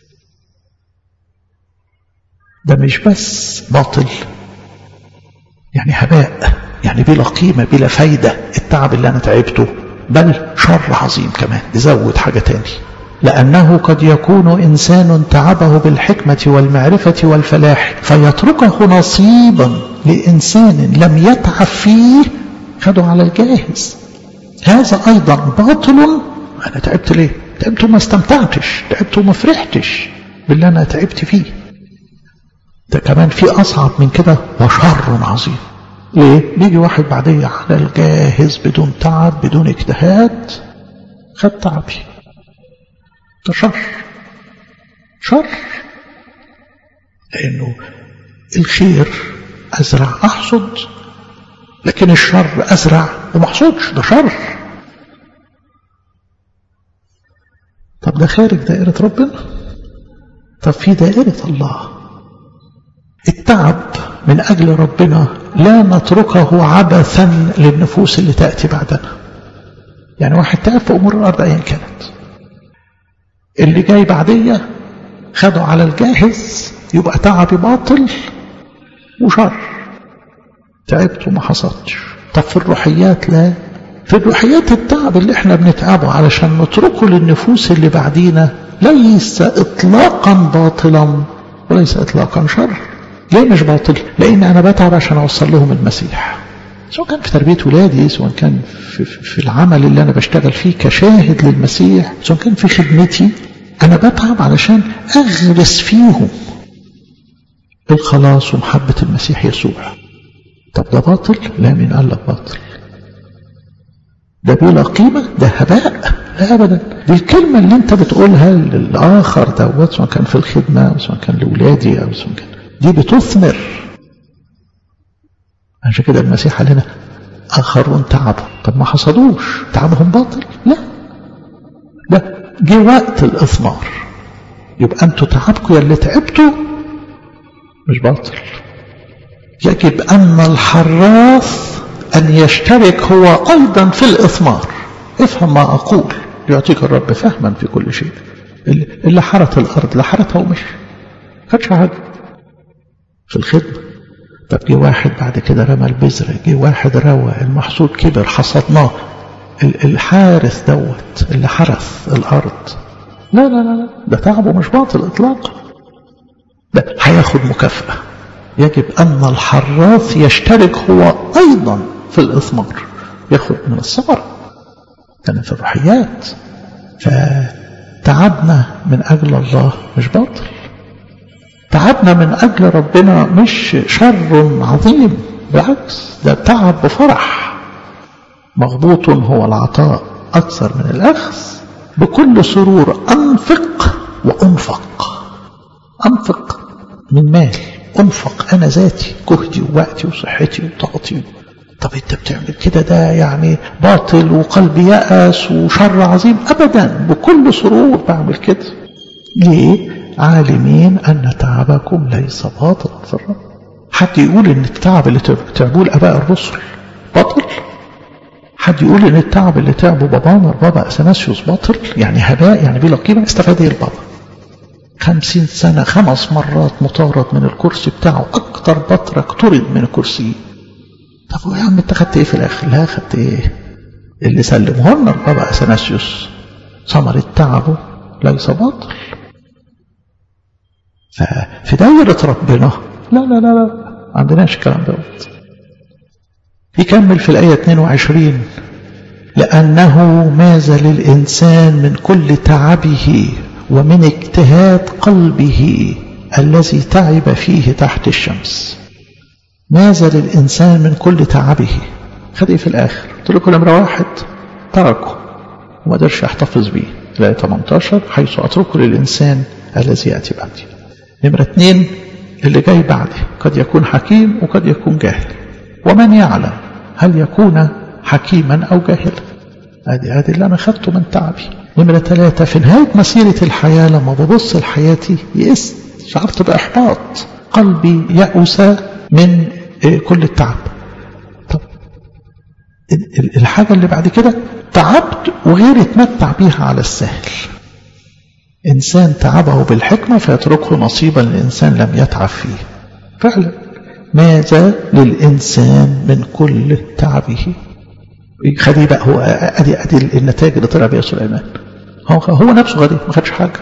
ده مش بس باطل يعني هباء يعني بلا قيمة بلا فايدة التعب اللي أنا تعبته بل شر عظيم كمان نزود حاجة تاني لأنه قد يكون إنسان تعبه بالحكمة والمعرفة والفلاح فيتركه نصيبا لإنسان لم يتعب فيه خده على الجاهز هذا أيضا باطل أنا تعبت ليه تعبت وما استمتعتش تعبت وما فرحتش باللي أنا تعبت فيه ده كمان في أصعب من كده وشر عظيم ليه؟ بيجي واحد بعديه على الجاهز بدون تعب بدون اجتهاد خد تعبي ده شر شر لأنه الخير أزرع أحصد لكن الشر أزرع وما أحصدش ده شر طب ده خارج دائرة ربنا طب في دائرة الله التعب من أجل ربنا لا نتركه عبثا للنفوس اللي تأتي بعدنا يعني واحد تعب في أمور الأرض أيا كانت اللي جاي بعدية خده على الجاهز يبقى تعبي باطل وشر تعبت وما حصلتش طب في الروحيات لا في الروحيات التعب اللي احنا بنتعبه علشان نتركه للنفوس اللي بعدينا ليس اطلاقا باطلا وليس اطلاقا شر ليه مش باطل لان انا بتعب عشان اوصل لهم المسيح سواء كان في تربية ولادي سواء كان في, في العمل اللي أنا بشتغل فيه كشاهد للمسيح سواء كان في خدمتي أنا بتعب علشان أغرس فيهم الخلاص ومحبة المسيح يسوع طب ده باطل لا من قال لك باطل ده بلا قيمة ده هباء لا أبدا دي الكلمة اللي أنت بتقولها للآخر دوت سواء كان في الخدمة أو سواء كان لأولادي أو سواء كان دي بتثمر عشان كده المسيح قال لنا آخرون تعبوا طب ما حصدوش تعبهم باطل لا ده جه وقت الإثمار يبقى أنتوا تعبكم يا اللي تعبتوا مش باطل يجب أن الحراث أن يشترك هو أيضا في الإثمار افهم ما أقول يعطيك الرب فهما في كل شيء اللي حرث الأرض لحرثها ومشي خدش حاجة في الخدمة طب جه واحد بعد كده رمى البذرة جه واحد روى المحصول كبر حصدناه الحارث دوت اللي حرث الأرض لا لا لا لا ده تعبه مش باطل إطلاقا ده هياخد مكافأة يجب أن الحراث يشترك هو أيضا في الإثمار ياخد من الثمرة كان في الروحيات فتعبنا من أجل الله مش باطل تعبنا من أجل ربنا مش شر عظيم بالعكس ده تعب بفرح مغبوط هو العطاء أكثر من الأخذ بكل سرور أنفق وأنفق أنفق من مال أنفق أنا ذاتي جهدي ووقتي وصحتي وطاقتي طب أنت بتعمل كده ده يعني باطل وقلبي يأس وشر عظيم أبدا بكل سرور بعمل كده ليه؟ عالمين أن تعبكم ليس باطلا في الرب حد يقول أن التعب اللي تعبوه الآباء الرسل باطل حد يقول أن التعب اللي تعبه بابانا البابا أثناسيوس باطل يعني هباء يعني بلا قيمة استفاد ايه البابا خمسين سنة خمس مرات مطارد من الكرسي بتاعه أكتر بطرك طرد من الكرسي طب يا عم انت خدت ايه في الآخر لا خدت ايه اللي سلمه لنا البابا أثناسيوس ثمرة تعبه ليس باطل ففي دايرة ربنا لا لا لا لا عندناش الكلام دوت يكمل في الآية 22 لأنه ماذا للإنسان من كل تعبه ومن اجتهاد قلبه الذي تعب فيه تحت الشمس ماذا للإنسان من كل تعبه خد في الآخر قلت لكم نمرة واحد تركه وما قدرش يحتفظ به الآية 18 حيث أتركه للإنسان الذي يأتي بعدي نمرة اثنين اللي جاي بعدي قد يكون حكيم وقد يكون جاهل ومن يعلم هل يكون حكيما أو جاهلا هذه هذه اللي أنا خدته من تعبي نمرة ثلاثة في نهاية مسيرة الحياة لما ببص لحياتي يئست شعرت بإحباط قلبي يأس من كل التعب طب الحاجة اللي بعد كده تعبت وغير اتمتع بيها على السهل إنسان تعبه بالحكمة فيتركه نصيبا لإنسان لم يتعب فيه فعلا ماذا للإنسان من كل تعبه خدي بقى هو أدي أدي النتائج اللي طلع بيها سليمان هو هو نفسه غبي ما خدش حاجة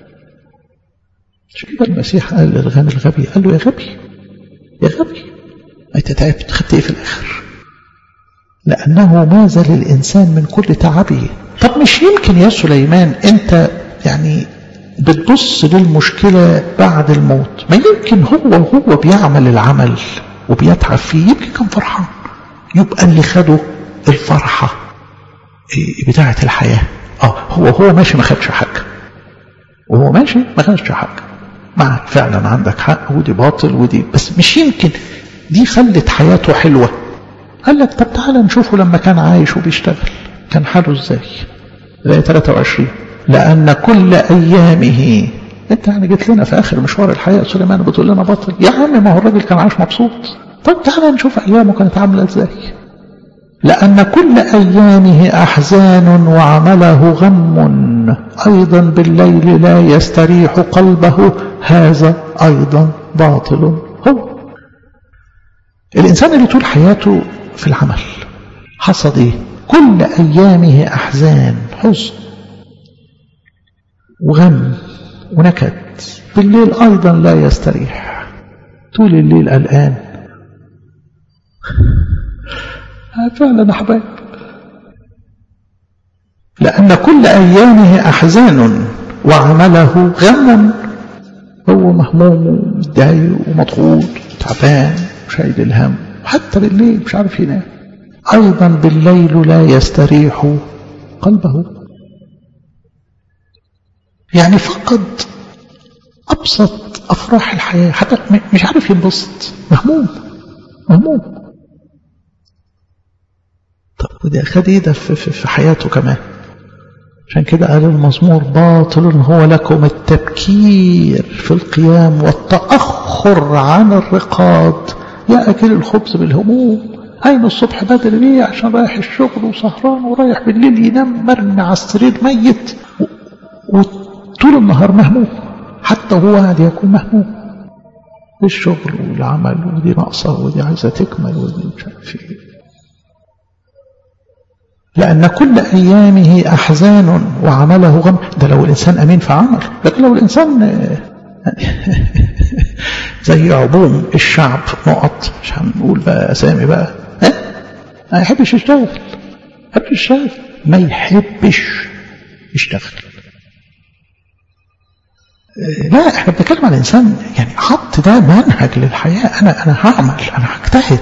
عشان كده المسيح قال للغني الغبي قال له يا غبي يا غبي أنت تعبت خدت إيه في الآخر لأنه ماذا للإنسان من كل تعبه طب مش يمكن يا سليمان أنت يعني بتبص للمشكلة بعد الموت ما يمكن هو وهو بيعمل العمل وبيتعب فيه يمكن كان فرحان يبقى اللي خده الفرحة بتاعة الحياة اه هو هو ماشي ما خدش حاجة وهو ماشي ما خدش حاجة مع فعلا عندك حق ودي باطل ودي بس مش يمكن دي خلت حياته حلوة قال لك طب تعالى نشوفه لما كان عايش وبيشتغل كان حاله ازاي الآية 23 لأن كل أيامه أنت يعني جيت لنا في آخر مشوار الحياة سليمان بتقول لنا بطل يا عم ما هو الراجل كان عايش مبسوط طب تعالى نشوف أيامه كانت عاملة إزاي لأن كل أيامه أحزان وعمله غم أيضا بالليل لا يستريح قلبه هذا أيضا باطل هو الإنسان اللي طول حياته في العمل حصد إيه كل أيامه أحزان حزن وغم ونكد بالليل أيضا لا يستريح طول الليل قلقان فعلا أحباب لأن كل أيامه أحزان وعمله غم هو مهموم ومتضايق ومضغوط وتعبان وشايل الهم حتى بالليل مش عارف ينام أيضا بالليل لا يستريح قلبه يعني فقد أبسط أفراح الحياة حتى مش عارف ينبسط مهموم مهموم طب وده خد ايه ده في, في, في حياته كمان عشان كده قال المزمور باطل هو لكم التبكير في القيام والتأخر عن الرقاد يا أكل الخبز بالهموم هين الصبح بدري ليه عشان رايح الشغل وسهران ورايح بالليل ينام مرمي على السرير ميت وطول النهار مهموم حتى هو قاعد يكون مهموم الشغل والعمل ودي ناقصة ودي عايزة تكمل ودي مش عارف ايه لأن كل أيامه أحزان وعمله غم ده لو الإنسان أمين في عمل لكن لو الإنسان زي عموم الشعب نقط مش هنقول بقى أسامي بقى ها ما يحبش يشتغل ما يحبش يشتغل ما يحبش يشتغل لا احنا بنتكلم عن الانسان يعني حط ده منهج للحياه انا انا هعمل انا هجتهد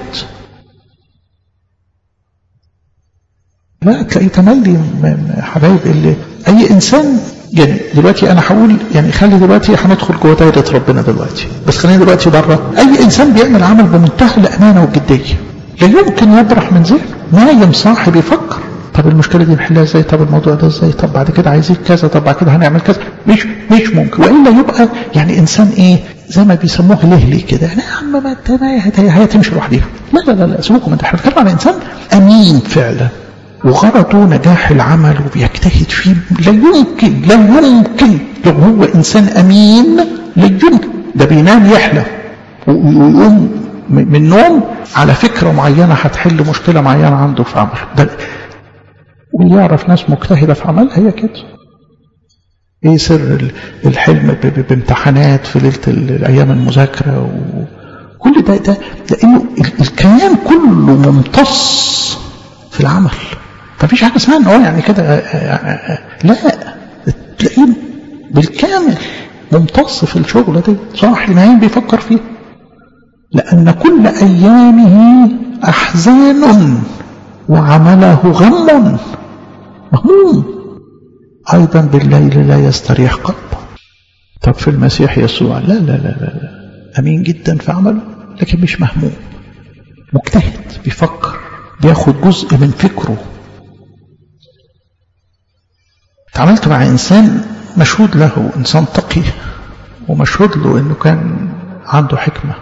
لا تلاقي تملي حبايب اللي اي انسان يعني دلوقتي انا هقول يعني خلي دلوقتي هندخل جوه دايره ربنا دلوقتي بس خلينا دلوقتي بره اي انسان بيعمل عمل بمنتهى الامانه والجديه لا يمكن يبرح من ذهنه نايم صاحي بيفكر طب المشكله دي نحلها ازاي طب الموضوع ده ازاي طب بعد كده عايزين كذا طب بعد كده هنعمل كذا مش مش ممكن والا يبقى يعني انسان ايه زي ما بيسموه لهلي كده يعني يا عم ما انت هي هتمشي لوحدها لا لا لا, لا سيبوكم انت احنا بنتكلم عن انسان امين فعلا وغرضه نجاح العمل وبيجتهد فيه لا يمكن لا يمكن لو هو انسان امين لا يمكن ده بينام يحلم ويقوم من النوم على فكره معينه هتحل مشكله معينه عنده في عمله ده واللي يعرف ناس مجتهده في عملها هي كده ايه سر الحلم بامتحانات في ليله الايام المذاكره وكل ده ده لانه الكيان كله ممتص في العمل فمفيش حاجه اسمها ان هو يعني كده لا تلاقيه بالكامل ممتص في الشغله دي صاحي نايم بيفكر فيه لان كل ايامه احزان وعمله غم مهموم ايضا بالليل لا يستريح قلبه طب في المسيح يسوع لا لا لا لا, لا. امين جدا في عمله لكن مش مهموم مجتهد بيفكر بياخد جزء من فكره تعاملت مع إنسان مشهود له إنسان تقي ومشهود له إنه كان عنده حكمة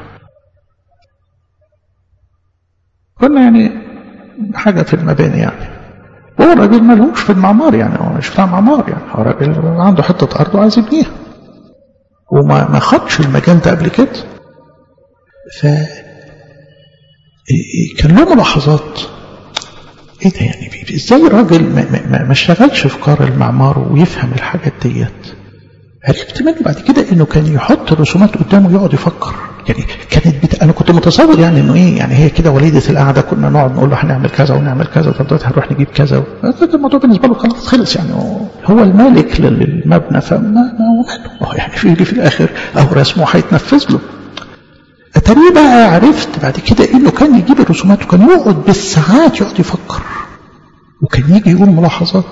كنا يعني حاجة في المباني يعني هو راجل ملهوش في المعمار يعني هو مش بتاع معمار يعني هو راجل عنده حتة أرض وعايز يبنيها وما ما خدش المجال ده قبل كده ف كان له ملاحظات ايه ده يعني ازاي راجل ما, ما, ما اشتغلش في قار المعمار ويفهم الحاجات ديت عرفت منه بعد كده انه كان يحط الرسومات قدامه يقعد يفكر يعني كانت بت... انا كنت متصور يعني انه ايه يعني هي كده وليده القعده كنا نقعد نقول له هنعمل كذا ونعمل كذا طب دلوقتي هنروح نجيب كذا الموضوع بالنسبه له خلاص خلص يعني هو المالك للمبنى فما ما هو يعني في في الاخر او رسمه هيتنفذ له اتاري بقى عرفت بعد كده انه كان يجيب الرسومات وكان يقعد بالساعات يقعد يفكر وكان يجي يقول ملاحظات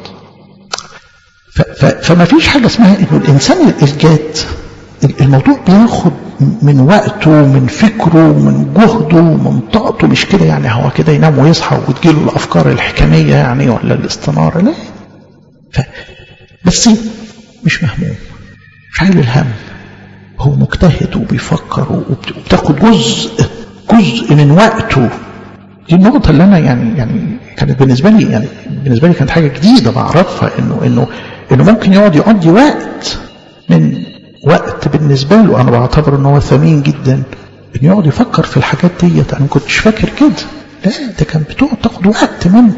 فما فيش حاجة اسمها انه الانسان الجاد الموضوع بياخد من وقته من فكره من جهده من طاقته مش كده يعني هو كده ينام ويصحى وتجيله الافكار الحكمية يعني ولا الاستنارة لا ف بس مش مهموم مش عايل الهم هو مجتهد وبيفكر وبتاخد جزء جزء من وقته دي النقطة اللي أنا يعني يعني كانت بالنسبة لي يعني بالنسبة لي كانت حاجة جديدة بعرفها إنه إنه إنه ممكن يقعد يقضي وقت من وقت بالنسبة له أنا بعتبر إن هو ثمين جدا إنه يقعد يفكر في الحاجات ديت أنا ما كنتش فاكر كده لا ده كان بتقعد تاخد وقت منه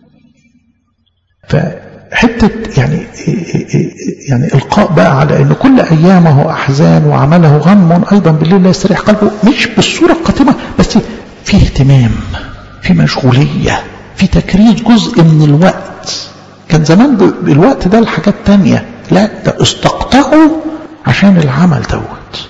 فحتة يعني يعني إلقاء بقى على إن كل أيامه أحزان وعمله غم أيضا بالليل لا يستريح قلبه مش بالصورة القاتمة بس في اهتمام في مشغولية في تكريس جزء من الوقت كان زمان الوقت ده لحاجات تانية لا ده استقطعه عشان العمل دوت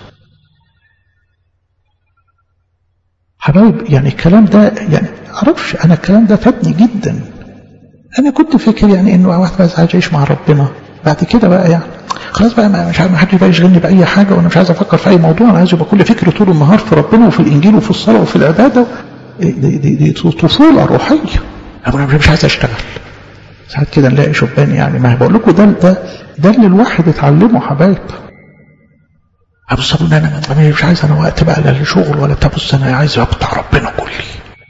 حبايب يعني الكلام ده يعني عرفش انا الكلام ده فادني جدا انا كنت فاكر يعني انه واحد بس عايز يعيش مع ربنا بعد كده بقى يعني خلاص بقى مش عارف ما حدش بقى يشغلني باي حاجه وانا مش عايز افكر في اي موضوع انا عايز يبقى كل فكري طول النهار في ربنا وفي الانجيل وفي الصلاه وفي العباده دي, دي, دي طفوله روحيه انا مش عايز اشتغل ساعات كده نلاقي شبان يعني ما بقول لكم ده ده ده اللي الواحد اتعلمه حبايب ابص اقول انا مش عايز انا وقت بقى لا لشغل ولا تبص انا عايز ابقى بتاع ربنا كلي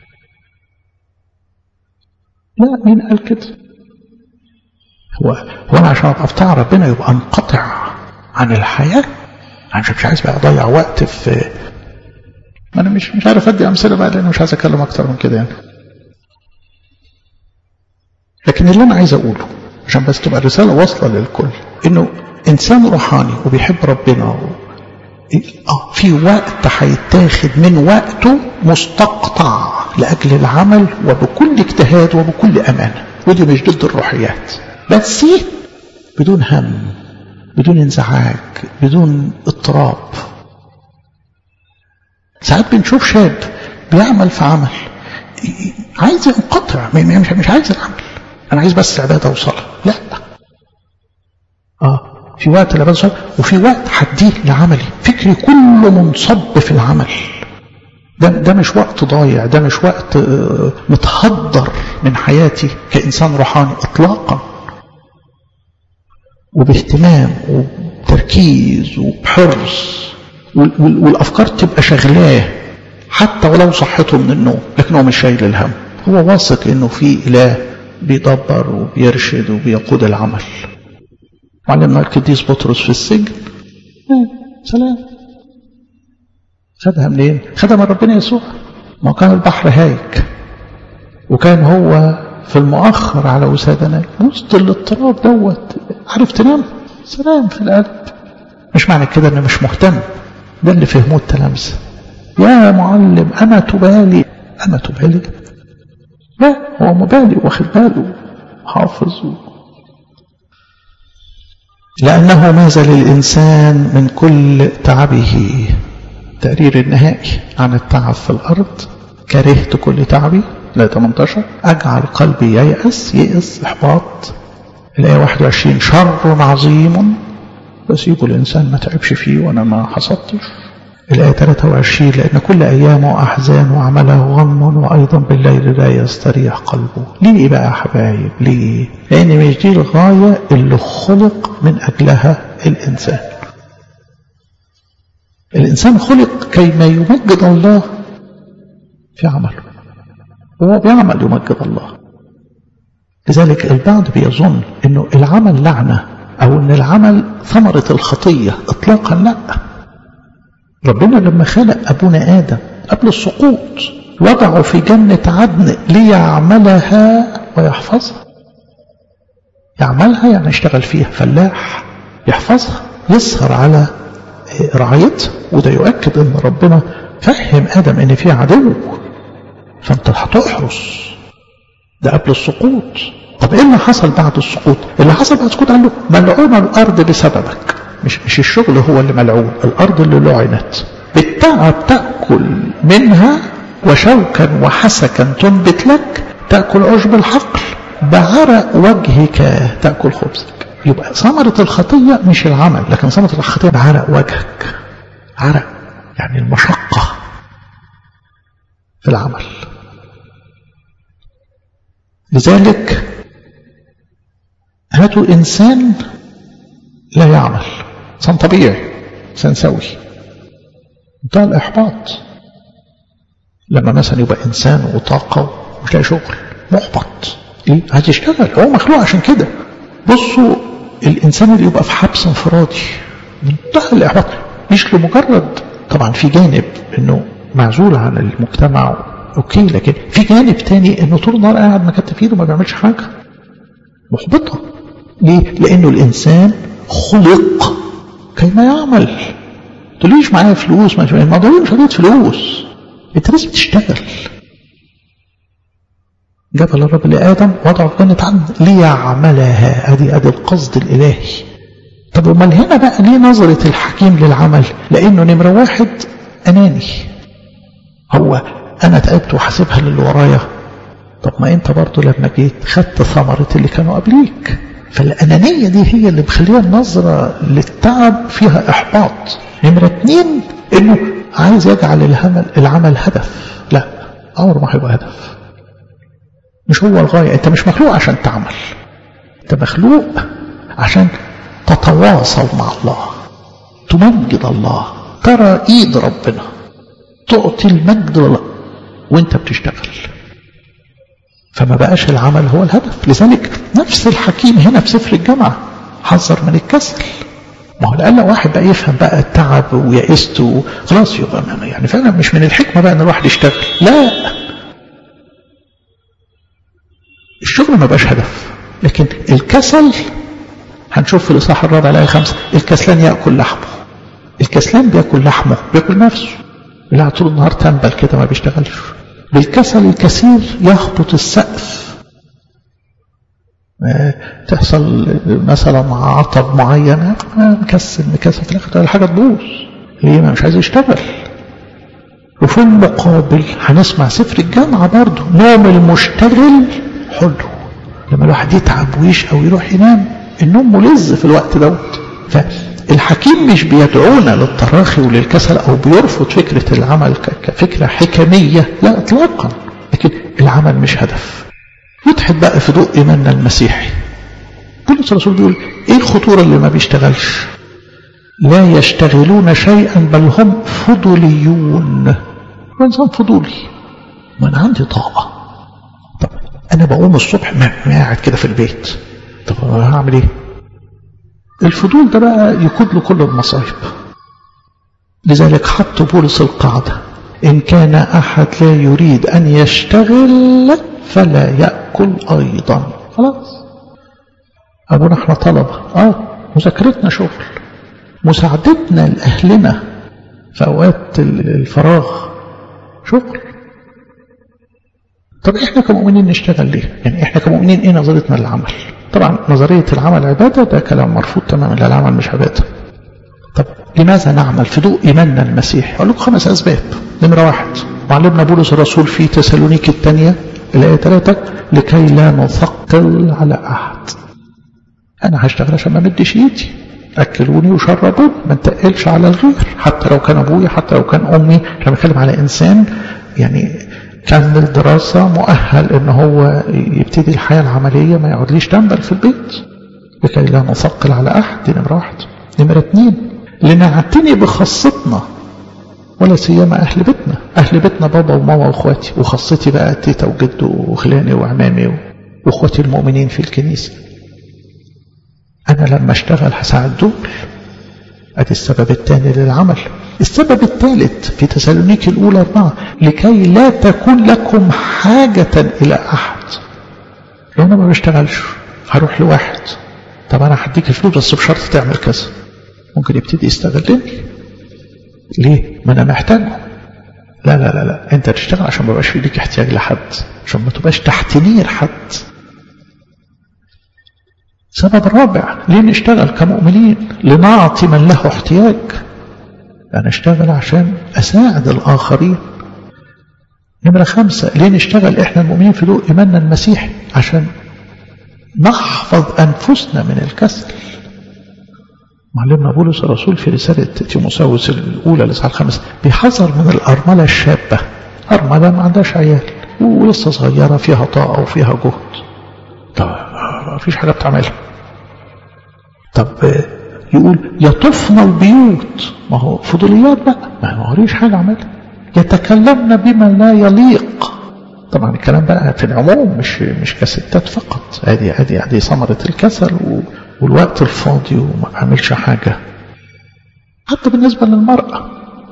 لا مين قال كده هو هو انا عشان ابقى بتاع ربنا يبقى انقطع عن الحياه انا مش عايز بقى اضيع وقت في ما انا مش مش عارف ادي امثله بقى لان مش عايز اتكلم اكتر من كده يعني لكن اللي انا عايز اقوله عشان بس تبقى الرساله واصله للكل انه انسان روحاني وبيحب ربنا و... اه في وقت هيتاخد من وقته مستقطع لاجل العمل وبكل اجتهاد وبكل امانه ودي مش ضد الروحيات بس بدون هم بدون انزعاج بدون اضطراب ساعات بنشوف شاب بيعمل في عمل عايز ينقطع مش مش عايز العمل انا عايز بس عباده وصلاه لا اه في وقت العباده وصلاه وفي وقت هديه لعملي فكري كله منصب في العمل ده ده مش وقت ضايع ده مش وقت متهدر من حياتي كانسان روحاني اطلاقا وباهتمام وبتركيز وبحرص والافكار تبقى شغلاه حتى ولو صحته من النوم لكن هو مش شايل الهم هو واثق انه في اله بيدبر وبيرشد وبيقود العمل معلمنا القديس بطرس في السجن سلام خدها منين خدها من ربنا يسوع ما كان البحر هايك وكان هو في المؤخر على وسادنا وسط الاضطراب دوت عارف تنام سلام في القلب مش معنى كده انه مش مهتم ده اللي فهموه التلامذه يا معلم انا تبالي انا تبالي لا هو مبالي واخد باله حافظ لأنه ماذا للإنسان من كل تعبه تقرير النهائي عن التعب في الأرض كرهت كل تعبي لا 18 أجعل قلبي ييأس يئس إحباط الآية 21 شر عظيم بسيبه الإنسان ما تعبش فيه وأنا ما حصدتش الآية 23 لأن كل أيامه أحزان وعمله غم وأيضا بالليل لا يستريح قلبه ليه بقى يا حبايب ليه لأن مش دي الغاية اللي خلق من أجلها الإنسان الإنسان خلق كيما يمجد الله في عمله هو بيعمل يمجد الله لذلك البعض بيظن انه العمل لعنة او ان العمل ثمرة الخطية اطلاقا لا ربنا لما خلق ابونا ادم قبل السقوط وضعه في جنة عدن ليعملها ويحفظها يعملها يعني يشتغل فيها فلاح يحفظها يسهر على رعايتها وده يؤكد ان ربنا فهم ادم ان في عدو فانت هتحرس ده قبل السقوط طب ايه اللي حصل بعد السقوط اللي حصل بعد السقوط قال له ملعون الارض بسببك مش مش الشغل هو اللي ملعون الارض اللي لعنت بالتعب تاكل منها وشوكا وحسكا تنبت لك تاكل عشب الحقل بعرق وجهك تاكل خبزك يبقى ثمرة الخطية مش العمل لكن ثمرة الخطية بعرق وجهك عرق يعني المشقة في العمل لذلك هاتوا إنسان لا يعمل إنسان طبيعي إنسان سوي منتهى الإحباط لما مثلا يبقى إنسان وطاقة ومش لاقي شغل محبط ليه؟ عايز يشتغل هو مخلوق عشان كده بصوا الإنسان اللي يبقى في حبس انفرادي منتهى الإحباط مش لمجرد طبعا في جانب إنه معزول عن المجتمع اوكي لكن في جانب تاني انه طول النهار قاعد مكتف ايده ما بيعملش حاجه محبطه ليه؟ لانه الانسان خلق كيما يعمل تقوليش معايا فلوس ما الموضوع مش قضيه فلوس انت لازم تشتغل جبل الرب لادم وضعه في جنه عدن ليعملها ادي ادي القصد الالهي طب امال هنا بقى ليه نظره الحكيم للعمل لانه نمره واحد اناني هو انا تعبت وحاسبها للي ورايا طب ما انت برضه لما جيت خدت ثمرة اللي كانوا قبليك فالأنانية دي هي اللي مخليها النظرة للتعب فيها إحباط نمرة اتنين إنه عايز يجعل العمل, العمل هدف لا عمره ما هيبقى هدف مش هو الغاية أنت مش مخلوق عشان تعمل أنت مخلوق عشان تتواصل مع الله تمجد الله ترى إيد ربنا تعطي المجد لله وانت بتشتغل فما بقاش العمل هو الهدف لذلك نفس الحكيم هنا في سفر الجامعة حذر من الكسل ما هو لألا واحد بقى يفهم بقى التعب ويأست خلاص يبقى يعني فعلا مش من الحكمة بقى ان الواحد يشتغل لا الشغل ما بقاش هدف لكن الكسل هنشوف في الإصحاح الرابع الآية خمسة الكسلان يأكل لحمه الكسلان بياكل لحمه بياكل نفسه لا طول النهار تنبل كده ما بيشتغلش بالكسل الكثير يهبط السقف تحصل مثلا مع عطب معين مكسل مكسل في الاخر الحاجه تبوظ ليه ما مش عايز يشتغل وفي المقابل هنسمع سفر الجامعة برضه نوم المشتغل حلو لما الواحد يتعب ويشقى ويروح ينام النوم ملذ في الوقت دوت فالحكيم مش بيدعونا للتراخي وللكسل او بيرفض فكرة العمل كفكرة حكمية لا اطلاقا لكن العمل مش هدف يضحك بقى في ضوء ايماننا المسيحي بولس الرسول بيقول ايه الخطورة اللي ما بيشتغلش لا يشتغلون شيئا بل هم فضوليون انسان فضولي ما انا عندي طاقة طب انا بقوم الصبح ما قاعد كده في البيت طب هعمل ايه الفضول ده بقى يقود له كل المصايب لذلك حط بولس القاعدة إن كان أحد لا يريد أن يشتغل فلا يأكل أيضا خلاص أبونا احنا طلبة آه مذاكرتنا شغل مساعدتنا لأهلنا في أوقات الفراغ شغل طب احنا كمؤمنين نشتغل ليه يعني احنا كمؤمنين ايه نظرتنا للعمل طبعا نظرية العمل عبادة ده كلام مرفوض تماما لا العمل مش عبادة طب لماذا نعمل في ضوء إيماننا المسيحي أقول لكم خمس أسباب نمرة واحد معلمنا بولس الرسول في تسالونيك الثانية الآية ثلاثة لكي لا نثقل على أحد أنا هشتغل عشان ما مدش إيدي أكلوني وشربوني ما انتقلش على الغير حتى لو كان أبويا حتى لو كان أمي احنا بنتكلم على إنسان يعني كمل دراسة مؤهل إن هو يبتدي الحياة العملية ما يقعدليش تنبل في البيت لكي لا نثقل على أحد دي نمرة واحد نمرة اتنين لنعتني بخاصتنا ولا سيما أهل بيتنا أهل بيتنا بابا وماما وأخواتي وخاصتي بقى تيتا وجد وخلاني وعمامي وأخواتي المؤمنين في الكنيسة أنا لما أشتغل هساعد دول أدي السبب الثاني للعمل السبب الثالث في تسالونيك الأولى أربعة لكي لا تكون لكم حاجة إلى أحد لو أنا ما بشتغلش هروح لواحد طب أنا هديك الفلوس بس بشرط تعمل كذا ممكن يبتدي يستغلني ليه؟ ما أنا محتاجه لا لا لا لا أنت تشتغل عشان ما يبقاش في ليك احتياج لحد عشان ما تبقاش تحت نير حد سبب رابع ليه نشتغل كمؤمنين لنعطي من له احتياج أنا أشتغل عشان أساعد الآخرين نمرة خمسة ليه نشتغل إحنا المؤمنين في ضوء إيماننا المسيحي عشان نحفظ أنفسنا من الكسل معلمنا بولس الرسول في رسالة تيموساوس الأولى الإصحاح الخامس بيحذر من الأرملة الشابة أرملة ما عندهاش عيال ولسه صغيرة فيها طاقة وفيها جهد طب ما فيش حاجة بتعملها طب يقول يطفن البيوت ما هو فضوليات بقى ما هوريش حاجة عملها يتكلمن بما لا يليق طبعا الكلام بقى في العموم مش مش كستات فقط ادي ادي ادي ثمرة الكسل والوقت الفاضي وما بعملش حاجة حتى بالنسبة للمرأة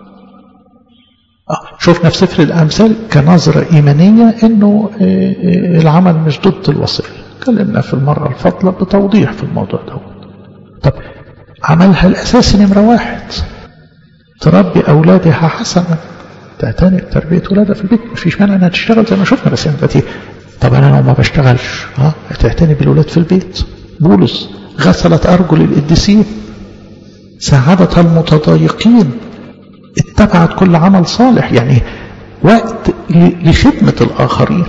شفنا في سفر الأمثال كنظرة إيمانية إنه العمل مش ضد الوصية اتكلمنا في المرأة الفضلة بتوضيح في الموضوع ده طب عملها الأساسي نمرة واحد تربي أولادها حسنا تعتني بتربية أولادها في البيت مفيش مانع إنها تشتغل زي ما شفنا بس دلوقتي طب أنا لو ما بشتغلش ها تعتني بالأولاد في البيت بولس غسلت أرجل القديسين ساعدت المتضايقين اتبعت كل عمل صالح يعني وقت لخدمة الآخرين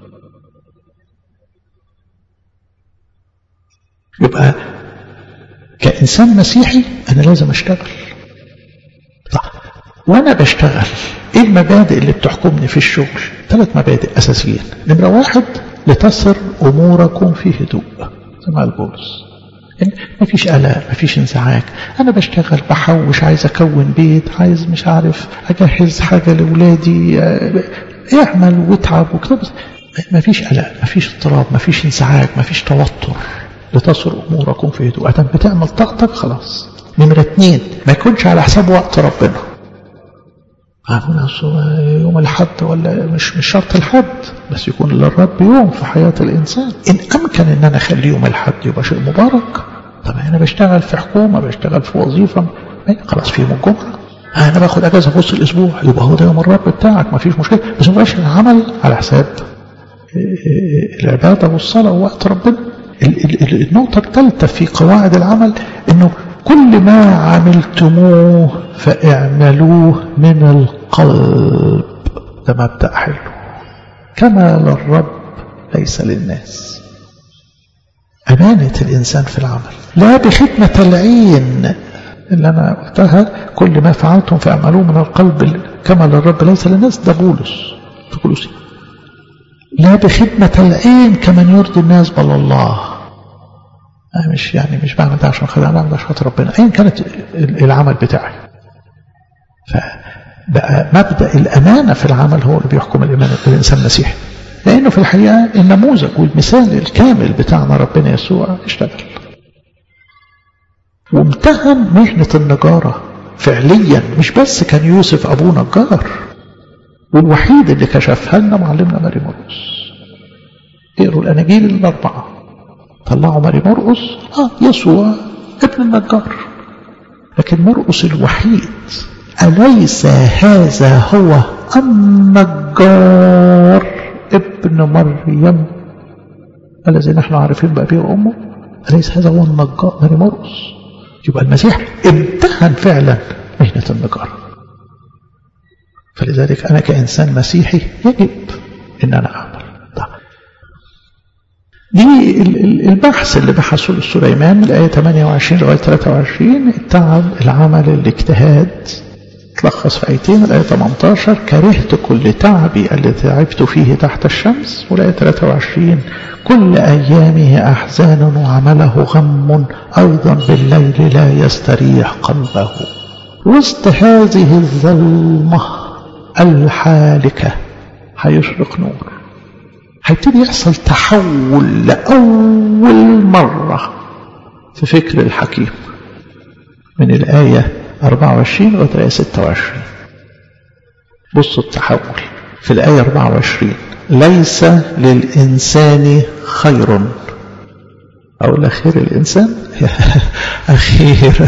يبقى كإنسان مسيحي أنا لازم أشتغل طيب وأنا بشتغل إيه المبادئ اللي بتحكمني في الشغل ثلاث مبادئ أساسيين نمرة واحد لتصر أموركم في هدوء زي ما قال بولس يعني مفيش قلق مفيش انزعاج انا بشتغل بحوش عايز اكون بيت عايز مش عارف اجهز حاجة لاولادي اعمل واتعب وكده بس مفيش قلق مفيش اضطراب مفيش انزعاج مفيش توتر لتصر اموركم في هدوء ادام بتعمل طاقتك خلاص نمرة اتنين ما يكونش على حساب وقت ربنا عارفين يوم الحد ولا مش مش شرط الحد بس يكون للرب يوم في حياة الإنسان إن أمكن إن أنا أخليه يوم الحد يبقى شيء مبارك طب أنا بشتغل في حكومة بشتغل في وظيفة خلاص في يوم الجمعة أنا باخد أجازة في وسط الأسبوع يبقى هو ده يوم الرب بتاعك ما فيش مشكلة بس ما يبقاش العمل على حساب العبادة والصلاة ووقت ربنا النقطة الثالثة في قواعد العمل إنه كل ما عملتموه فاعملوه من القلب ده مبدأ حلو كما للرب ليس للناس أمانة الإنسان في العمل لا بخدمة العين اللي أنا قلتها كل ما فعلتم فاعملوه من القلب كما للرب ليس للناس ده بولس في كولوسي لا بخدمة العين كمن يرضي الناس بل الله أنا مش يعني مش بعمل ده عشان خاطر انا بعمل ده عشان خاطر ربنا ايا كانت العمل بتاعي فبقى مبدا الامانه في العمل هو اللي بيحكم الايمان الانسان المسيحي لانه في الحقيقه النموذج والمثال الكامل بتاعنا ربنا يسوع اشتغل وامتهن مهنه النجاره فعليا مش بس كان يوسف ابوه نجار والوحيد اللي كشفها لنا معلمنا ماري مرقس اقروا الاناجيل الاربعه طلعوا ماري مرقس اه يسوع ابن النجار لكن مرقس الوحيد أليس هذا هو النجار ابن مريم الذي نحن عارفين بأبيه وأمه أليس هذا هو النجار ماري مرقس يبقى المسيح امتهن فعلا مهنة النجار فلذلك أنا كإنسان مسيحي يجب أن أنا أعمل دي البحث اللي بحثه سليمان من الآية 28 لغاية 23 التعب العمل الاجتهاد تلخص في آيتين الآية 18 كرهت كل تعبي الذي تعبت فيه تحت الشمس والآية 23 كل أيامه أحزان وعمله غم أيضا بالليل لا يستريح قلبه وسط هذه الظلمة الحالكة هيشرق نور هيبتدي يحصل تحول لأول مرة في فكر الحكيم من الآية 24 لغاية الآية 26 بصوا التحول في الآية 24 ليس للإنسان خير أو خير الإنسان أخيرا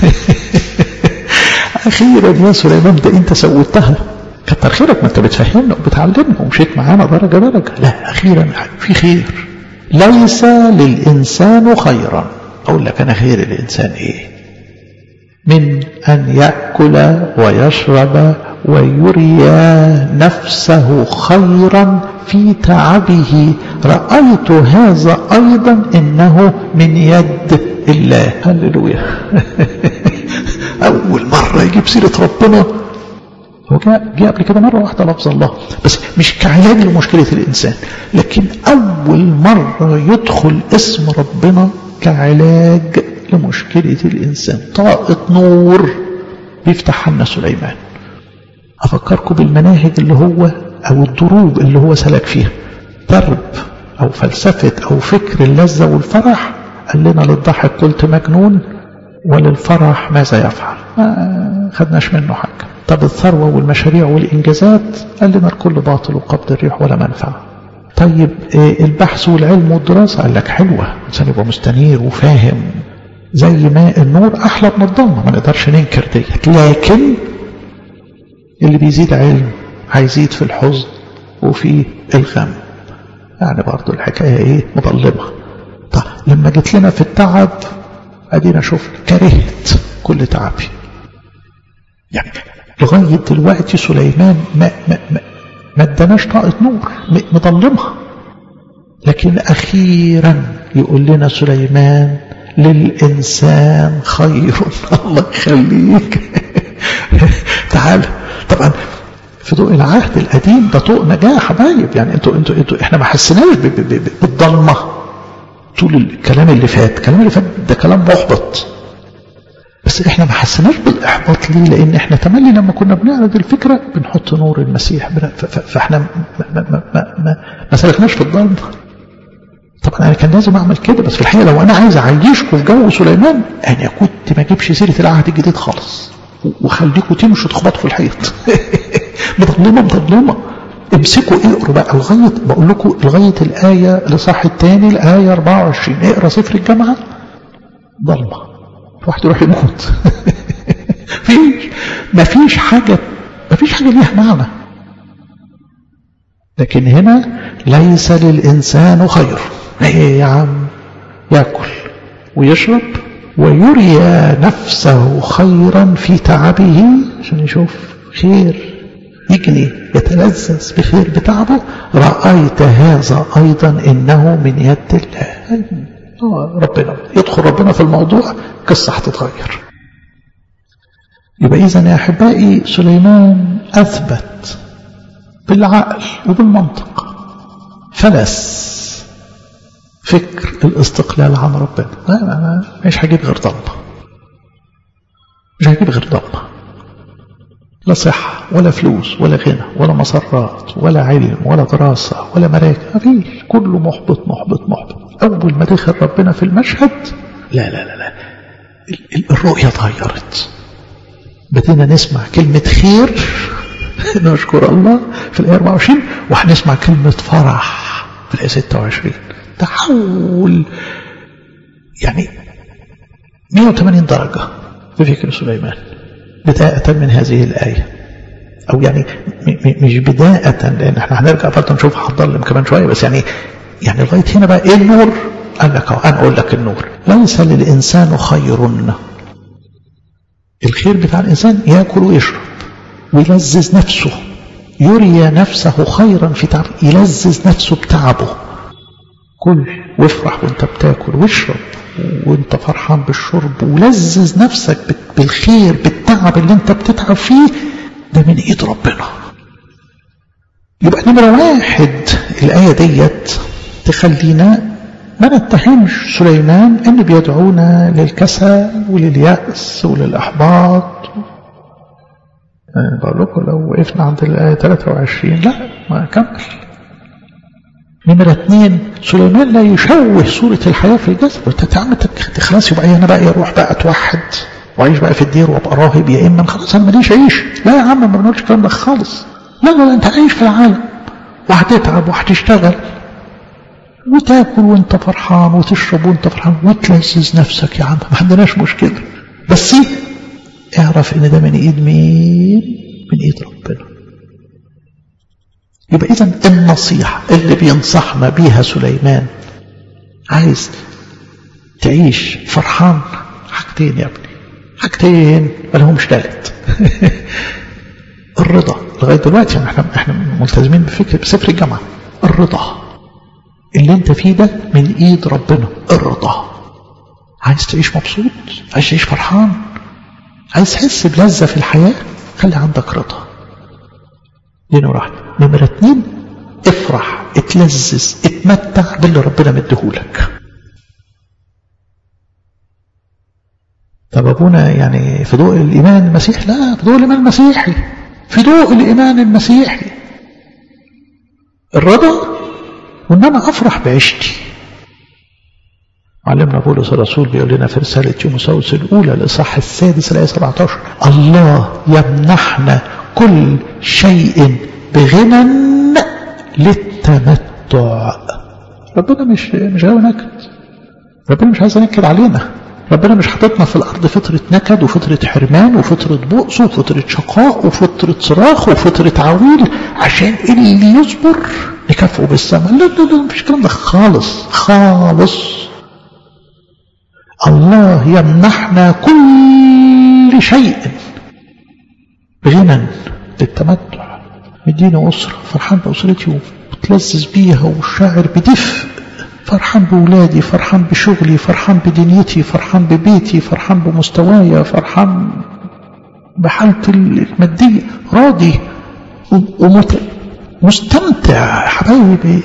أخيرا يا سليمان ده أنت سويتها كتر خيرك ما أنت بتفهمنا وبتعلمنا ومشيت معانا درجة درجة لا أخيرا في خير ليس للإنسان خيرا أقول لك أنا خير الإنسان إيه من أن يأكل ويشرب ويري نفسه خيرا في تعبه رأيت هذا أيضا إنه من يد الله هللويا أول مرة يجيب سيرة ربنا هو جاء جاء قبل كده مرة واحدة لفظ الله بس مش كعلاج لمشكلة الإنسان لكن أول مرة يدخل اسم ربنا كعلاج لمشكلة الإنسان طاقة نور بيفتح لنا سليمان أفكركم بالمناهج اللي هو أو الضروب اللي هو سلك فيها درب أو فلسفة أو فكر اللذة والفرح قال لنا للضحك قلت مجنون وللفرح ماذا يفعل ما خدناش منه حاجة طب الثروة والمشاريع والإنجازات قال لنا الكل باطل وقبض الريح ولا منفعة طيب البحث والعلم والدراسة قال لك حلوة الإنسان يبقى مستنير وفاهم زي ما النور أحلى من الضلمة ما نقدرش ننكر ديت لكن اللي بيزيد علم هيزيد في الحزن وفي الغم يعني برضو الحكاية ايه مظلمة طيب لما جيت لنا في التعب ادينا شوف كرهت كل تعبي يعني لغاية دلوقتي سليمان ما ما ما, ما اداناش طاقة نور مظلمة لكن أخيرا يقول لنا سليمان للإنسان خير الله يخليك تعال طبعا في ضوء العهد القديم ده ضوء نجاة حبايب يعني انتوا انتوا انتوا احنا ما حسيناش بالضلمه طول الكلام اللي فات الكلام اللي فات ده كلام محبط بس احنا ما حسيناش بالاحباط ليه لان احنا تملي لما كنا بنعرض الفكره بنحط نور المسيح فاحنا ما, ما, ما, ما, ما, ما سلكناش في الضلمه طبعا انا كان لازم اعمل كده بس في الحقيقه لو انا عايز اعيشكم في جو سليمان انا كنت ما اجيبش سيره العهد الجديد خالص وخليكم تمشوا تخبطوا في الحيط مظلمه مظلمه امسكوا اقروا بقى لغايه بقول لكم لغايه الايه الاصحاح الثاني الايه 24 اقرا سفر الجامعه ضلمه واحد يروح يموت فيش مفيش حاجه مفيش حاجه ليها معنى لكن هنا ليس للإنسان خير ايه يا عم يأكل ويشرب ويري نفسه خيرا في تعبه عشان يشوف خير يجني يتلذذ بخير بتعبه رأيت هذا أيضا إنه من يد الله ربنا يدخل ربنا في الموضوع قصة هتتغير يبقى إذا يا أحبائي سليمان أثبت بالعقل وبالمنطق فلس فكر الاستقلال عن ربنا ما ما مش هجيب غير ضلمه مش هجيب غير ضلمه لا صحة ولا فلوس ولا غنى ولا مسرات ولا علم ولا دراسة ولا مراكز مفيش كله محبط محبط محبط أول ما دخل ربنا في المشهد لا لا لا لا الرؤية اتغيرت بدينا نسمع كلمة خير نشكر الله في الآية 24 وهنسمع كلمة فرح في الآية 26 تحول يعني 180 درجة في فكر سليمان بداية من هذه الآية أو يعني مش بداية لأن احنا هنرجع برضه نشوف هتضلم كمان شوية بس يعني يعني لغاية هنا بقى إيه النور؟ قال لك أنا أقول لك النور ليس للإنسان خير الخير بتاع الإنسان يأكل ويشرب ويلذذ نفسه يري نفسه خيرا في تعب يلذذ نفسه بتعبه كل وافرح وانت بتاكل واشرب وانت فرحان بالشرب ولذذ نفسك بالخير بالتعب اللي انت بتتعب فيه ده من ايد ربنا يبقى نمرة واحد الآية ديت تخلينا ما نتهمش سليمان ان بيدعونا للكسل ولليأس وللإحباط بقول لكم لو وقفنا عند الآية 23 لا ما كمل نمرة اثنين سليمان لا يشوه صورة الحياة في الجسد انت يا عم خلاص يبقى انا بقى اروح بقى اتوحد واعيش بقى في الدير وابقى راهب يا اما خلاص انا ماليش عيش لا يا عم ما بنقولش الكلام ده خالص لا لا لا انت عايش في العالم وهتتعب وهتشتغل وتاكل وانت فرحان وتشرب وانت فرحان وتلذذ نفسك يا عم ما عندناش مشكله بس اعرف ان ده من ايد مين من ايد ربنا يبقى اذا النصيحه اللي بينصحنا بيها سليمان عايز تعيش فرحان حاجتين يا ابني حاجتين ما لهمش تالت الرضا لغايه دلوقتي احنا احنا ملتزمين بفكره بسفر الجامعه الرضا اللي انت فيه ده من ايد ربنا الرضا عايز تعيش مبسوط عايز تعيش فرحان عايز تحس بلذة في الحياة خلي عندك رضا دي نمرة واحدة نمرة اتنين افرح اتلذذ اتمتع باللي ربنا مديهولك طب ابونا يعني في ضوء الايمان المسيحي لا في ضوء الايمان المسيحي في ضوء الايمان المسيحي الرضا وان انا افرح بعيشتي معلمنا بولس الرسول بيقول لنا في رسالة تيموساوس الأولى الإصحاح السادس الآية 17 الله يمنحنا كل شيء بغنى للتمتع ربنا مش مش غاوي نكد ربنا مش عايز ينكد علينا ربنا مش حاططنا في الأرض فترة نكد وفترة حرمان وفترة بؤس وفترة شقاء وفترة صراخ وفترة عويل عشان اللي يصبر نكافئه بالسماء لا لا لا مفيش الكلام ده خالص خالص الله يمنحنا كل شيء غنى للتمتع مدينا أسرة فرحان بأسرتي وبتلذذ بيها وشاعر بدفء فرحان بولادي فرحان بشغلي فرحان بدنيتي فرحان ببيتي فرحان بمستواي فرحان بحالتي المادية راضي ومستمتع حبايبي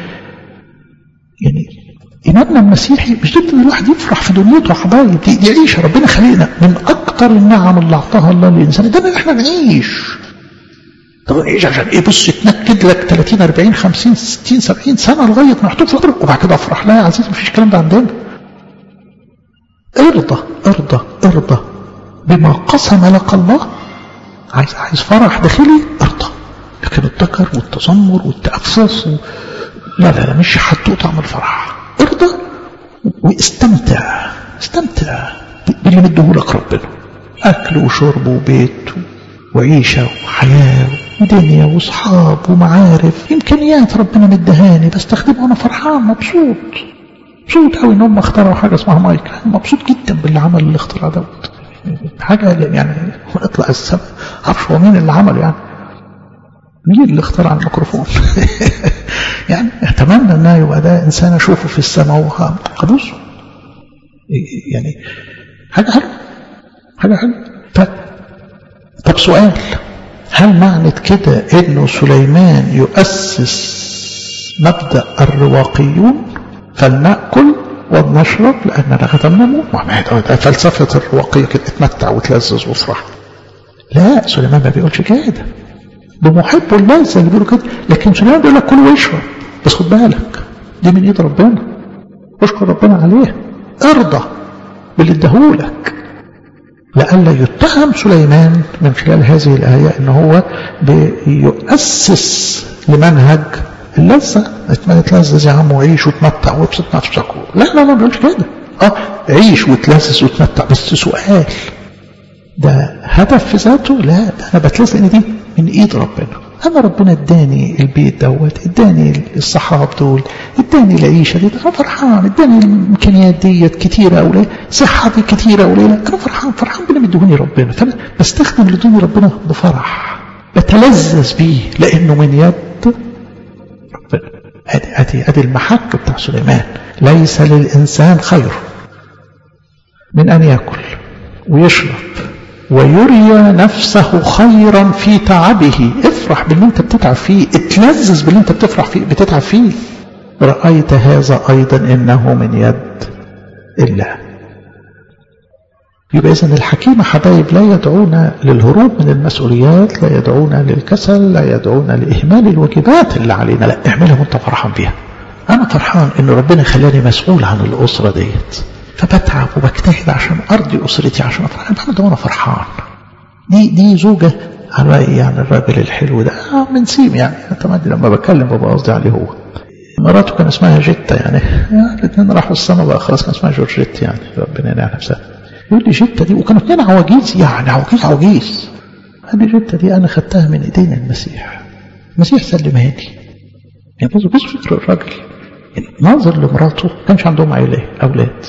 يعني إيماننا المسيحي مش ضد إن الواحد يفرح في دنيته يا حبايب دي, دي عيشة ربنا خلقنا من أكتر النعم اللي أعطاها الله للإنسان ده إن إحنا نعيش طب نعيش عشان إيه بص تنكد لك 30 40 50 60 70 سنة لغاية ما محطوط فترة وبعد كده أفرح لا يا عزيزي مفيش الكلام ده عندنا ارضى ارضى ارضى بما قسم لك الله عايز عايز فرح داخلي ارضى لكن الذكر والتذمر والتأفف و... لا لا لا مش هتدوق طعم الفرح ارضى واستمتع استمتع باللي مديهولك ربنا اكل وشرب وبيت وعيشه وحياه ودنيا واصحاب ومعارف امكانيات ربنا مدهاني بستخدمها وانا فرحان مبسوط مبسوط قوي ان هم اخترعوا حاجه اسمها مايك مبسوط جدا باللي عمل الاختراع دوت حاجه يعني اطلع السما عارف هو مين اللي عمله يعني مين اللي اخترع الميكروفون يعني اتمنى ان يبقى ده انسان اشوفه في السماء وقدوسه يعني حاجه حلوه حاجه حلوه طب طب سؤال هل معنى كده انه سليمان يؤسس مبدا الرواقيون فلناكل ونشرب لاننا غدا نموت ده فلسفه الرواقيه كده اتمتع وتلذذ وافرح لا سليمان ما بيقولش كده بمحب الله زي ما بيقولوا كده لكن سليمان بيقول لك كل واشرب بس خد بالك دي من ايد ربنا اشكر ربنا عليها ارضى باللي اداهولك لئلا يتهم سليمان من خلال هذه الآية ان هو بيؤسس لمنهج اللذة اتلذذ يا عم وعيش وتمتع وابسط نفسك لا لا ما بيقولش كده اه عيش وتلذذ وتمتع بس سؤال ده هدف في ذاته لا انا بتلذذ ان دي من ايد ربنا انا ربنا اداني البيت دوت اداني الصحاب دول اداني العيشه دي انا فرحان اداني الامكانيات ديت كتيره او لا صحتي كتيره او لا انا فرحان فرحان باللي مديهوني ربنا فانا بستخدم اللي ادوني ربنا بفرح بتلذذ بيه لانه من يد ربنا ادي ادي ادي المحك بتاع سليمان ليس للانسان خير من ان ياكل ويشرب ويري نفسه خيرا في تعبه افرح باللي انت بتتعب فيه اتلذذ باللي انت بتفرح فيه بتتعب فيه رأيت هذا أيضا إنه من يد الله يبقى إذن الحكيم حبايب لا يدعونا للهروب من المسؤوليات لا يدعونا للكسل لا يدعونا لإهمال الواجبات اللي علينا لا اعملها وانت فرحان بيها أنا فرحان إن ربنا خلاني مسؤول عن الأسرة ديت فبتعب وبجتهد عشان أرضي أسرتي عشان أفرح أنا بعمل ده وأنا فرحان دي دي زوجة على رأي يعني الراجل الحلو ده آه من سيم يعني أنت لما بتكلم ببقى قصدي عليه هو مراته كان اسمها جيتا يعني, يعني الاثنين راحوا السما بقى خلاص كان اسمها جورجيت يعني ربنا ينعم نفسها يقول لي جيتا دي وكانوا اثنين عواجيز يعني عواجيز عواجيز قال لي جيتا دي انا خدتها من ايدين المسيح المسيح سلمها لي يعني بص بص فكر الراجل يعني ناظر لمراته كانش عندهم عيلة اولاد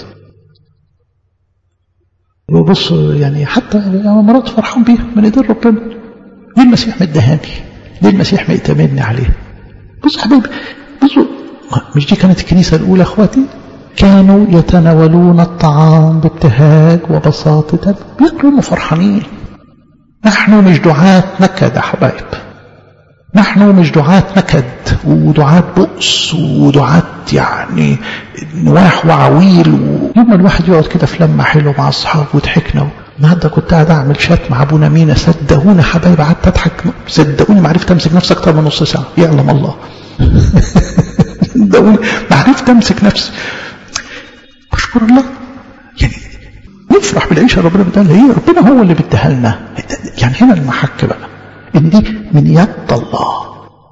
وبص يعني حتى مراته فرحان بيها من ايدين ربنا دي المسيح مدهاني دي المسيح ميتمني عليه بص حبيبي بصوا مش دي كانت الكنيسة الأولى أخواتي كانوا يتناولون الطعام بابتهاج وبساطة بياكلوا فرحانين نحن مش دعاة نكد يا حبايب نحن مش دعاة نكد ودعاة بؤس ودعاة يعني نواح وعويل يوم الواحد يقعد كده في لمة حلو مع أصحابه وضحكنا النهارده كنت قاعد اعمل شات مع ابونا مينا صدقوني حبايب قعدت اضحك صدقوني ما عرفت امسك نفسي اكتر من نص ساعه يعلم الله صدقوني ما عرفت امسك نفسي بشكر الله يعني نفرح بالعيشه ربنا بتقال هي ربنا هو اللي بيديها لنا يعني هنا المحك بقى ان دي من يد الله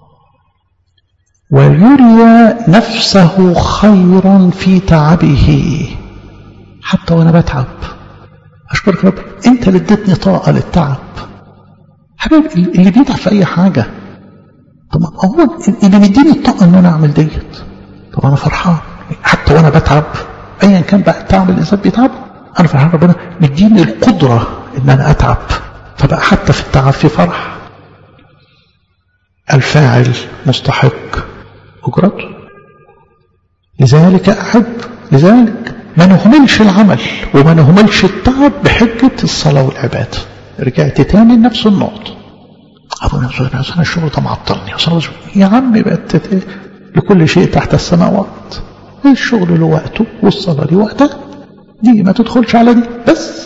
ويري نفسه خيرا في تعبه حتى وانا بتعب اشكرك رب انت اللي اديتني طاقه للتعب حبيبي اللي بيتعب في اي حاجه طب هو اللي مديني الطاقه ان انا اعمل ديت طب انا فرحان حتى وانا بتعب ايا كان بقى التعب الانسان بيتعب انا فرحان ربنا مديني القدره ان انا اتعب فبقى حتى في التعب في فرح الفاعل مستحق اجرته لذلك احب لذلك ما نهملش العمل وما نهملش التعب بحجة الصلاة والعبادة رجعت تاني لنفس النقطة أبونا أنا الشغل ده معطلني يا عمي بقت لكل شيء تحت السماوات الشغل له وقته والصلاة له وقتها دي ما تدخلش على دي بس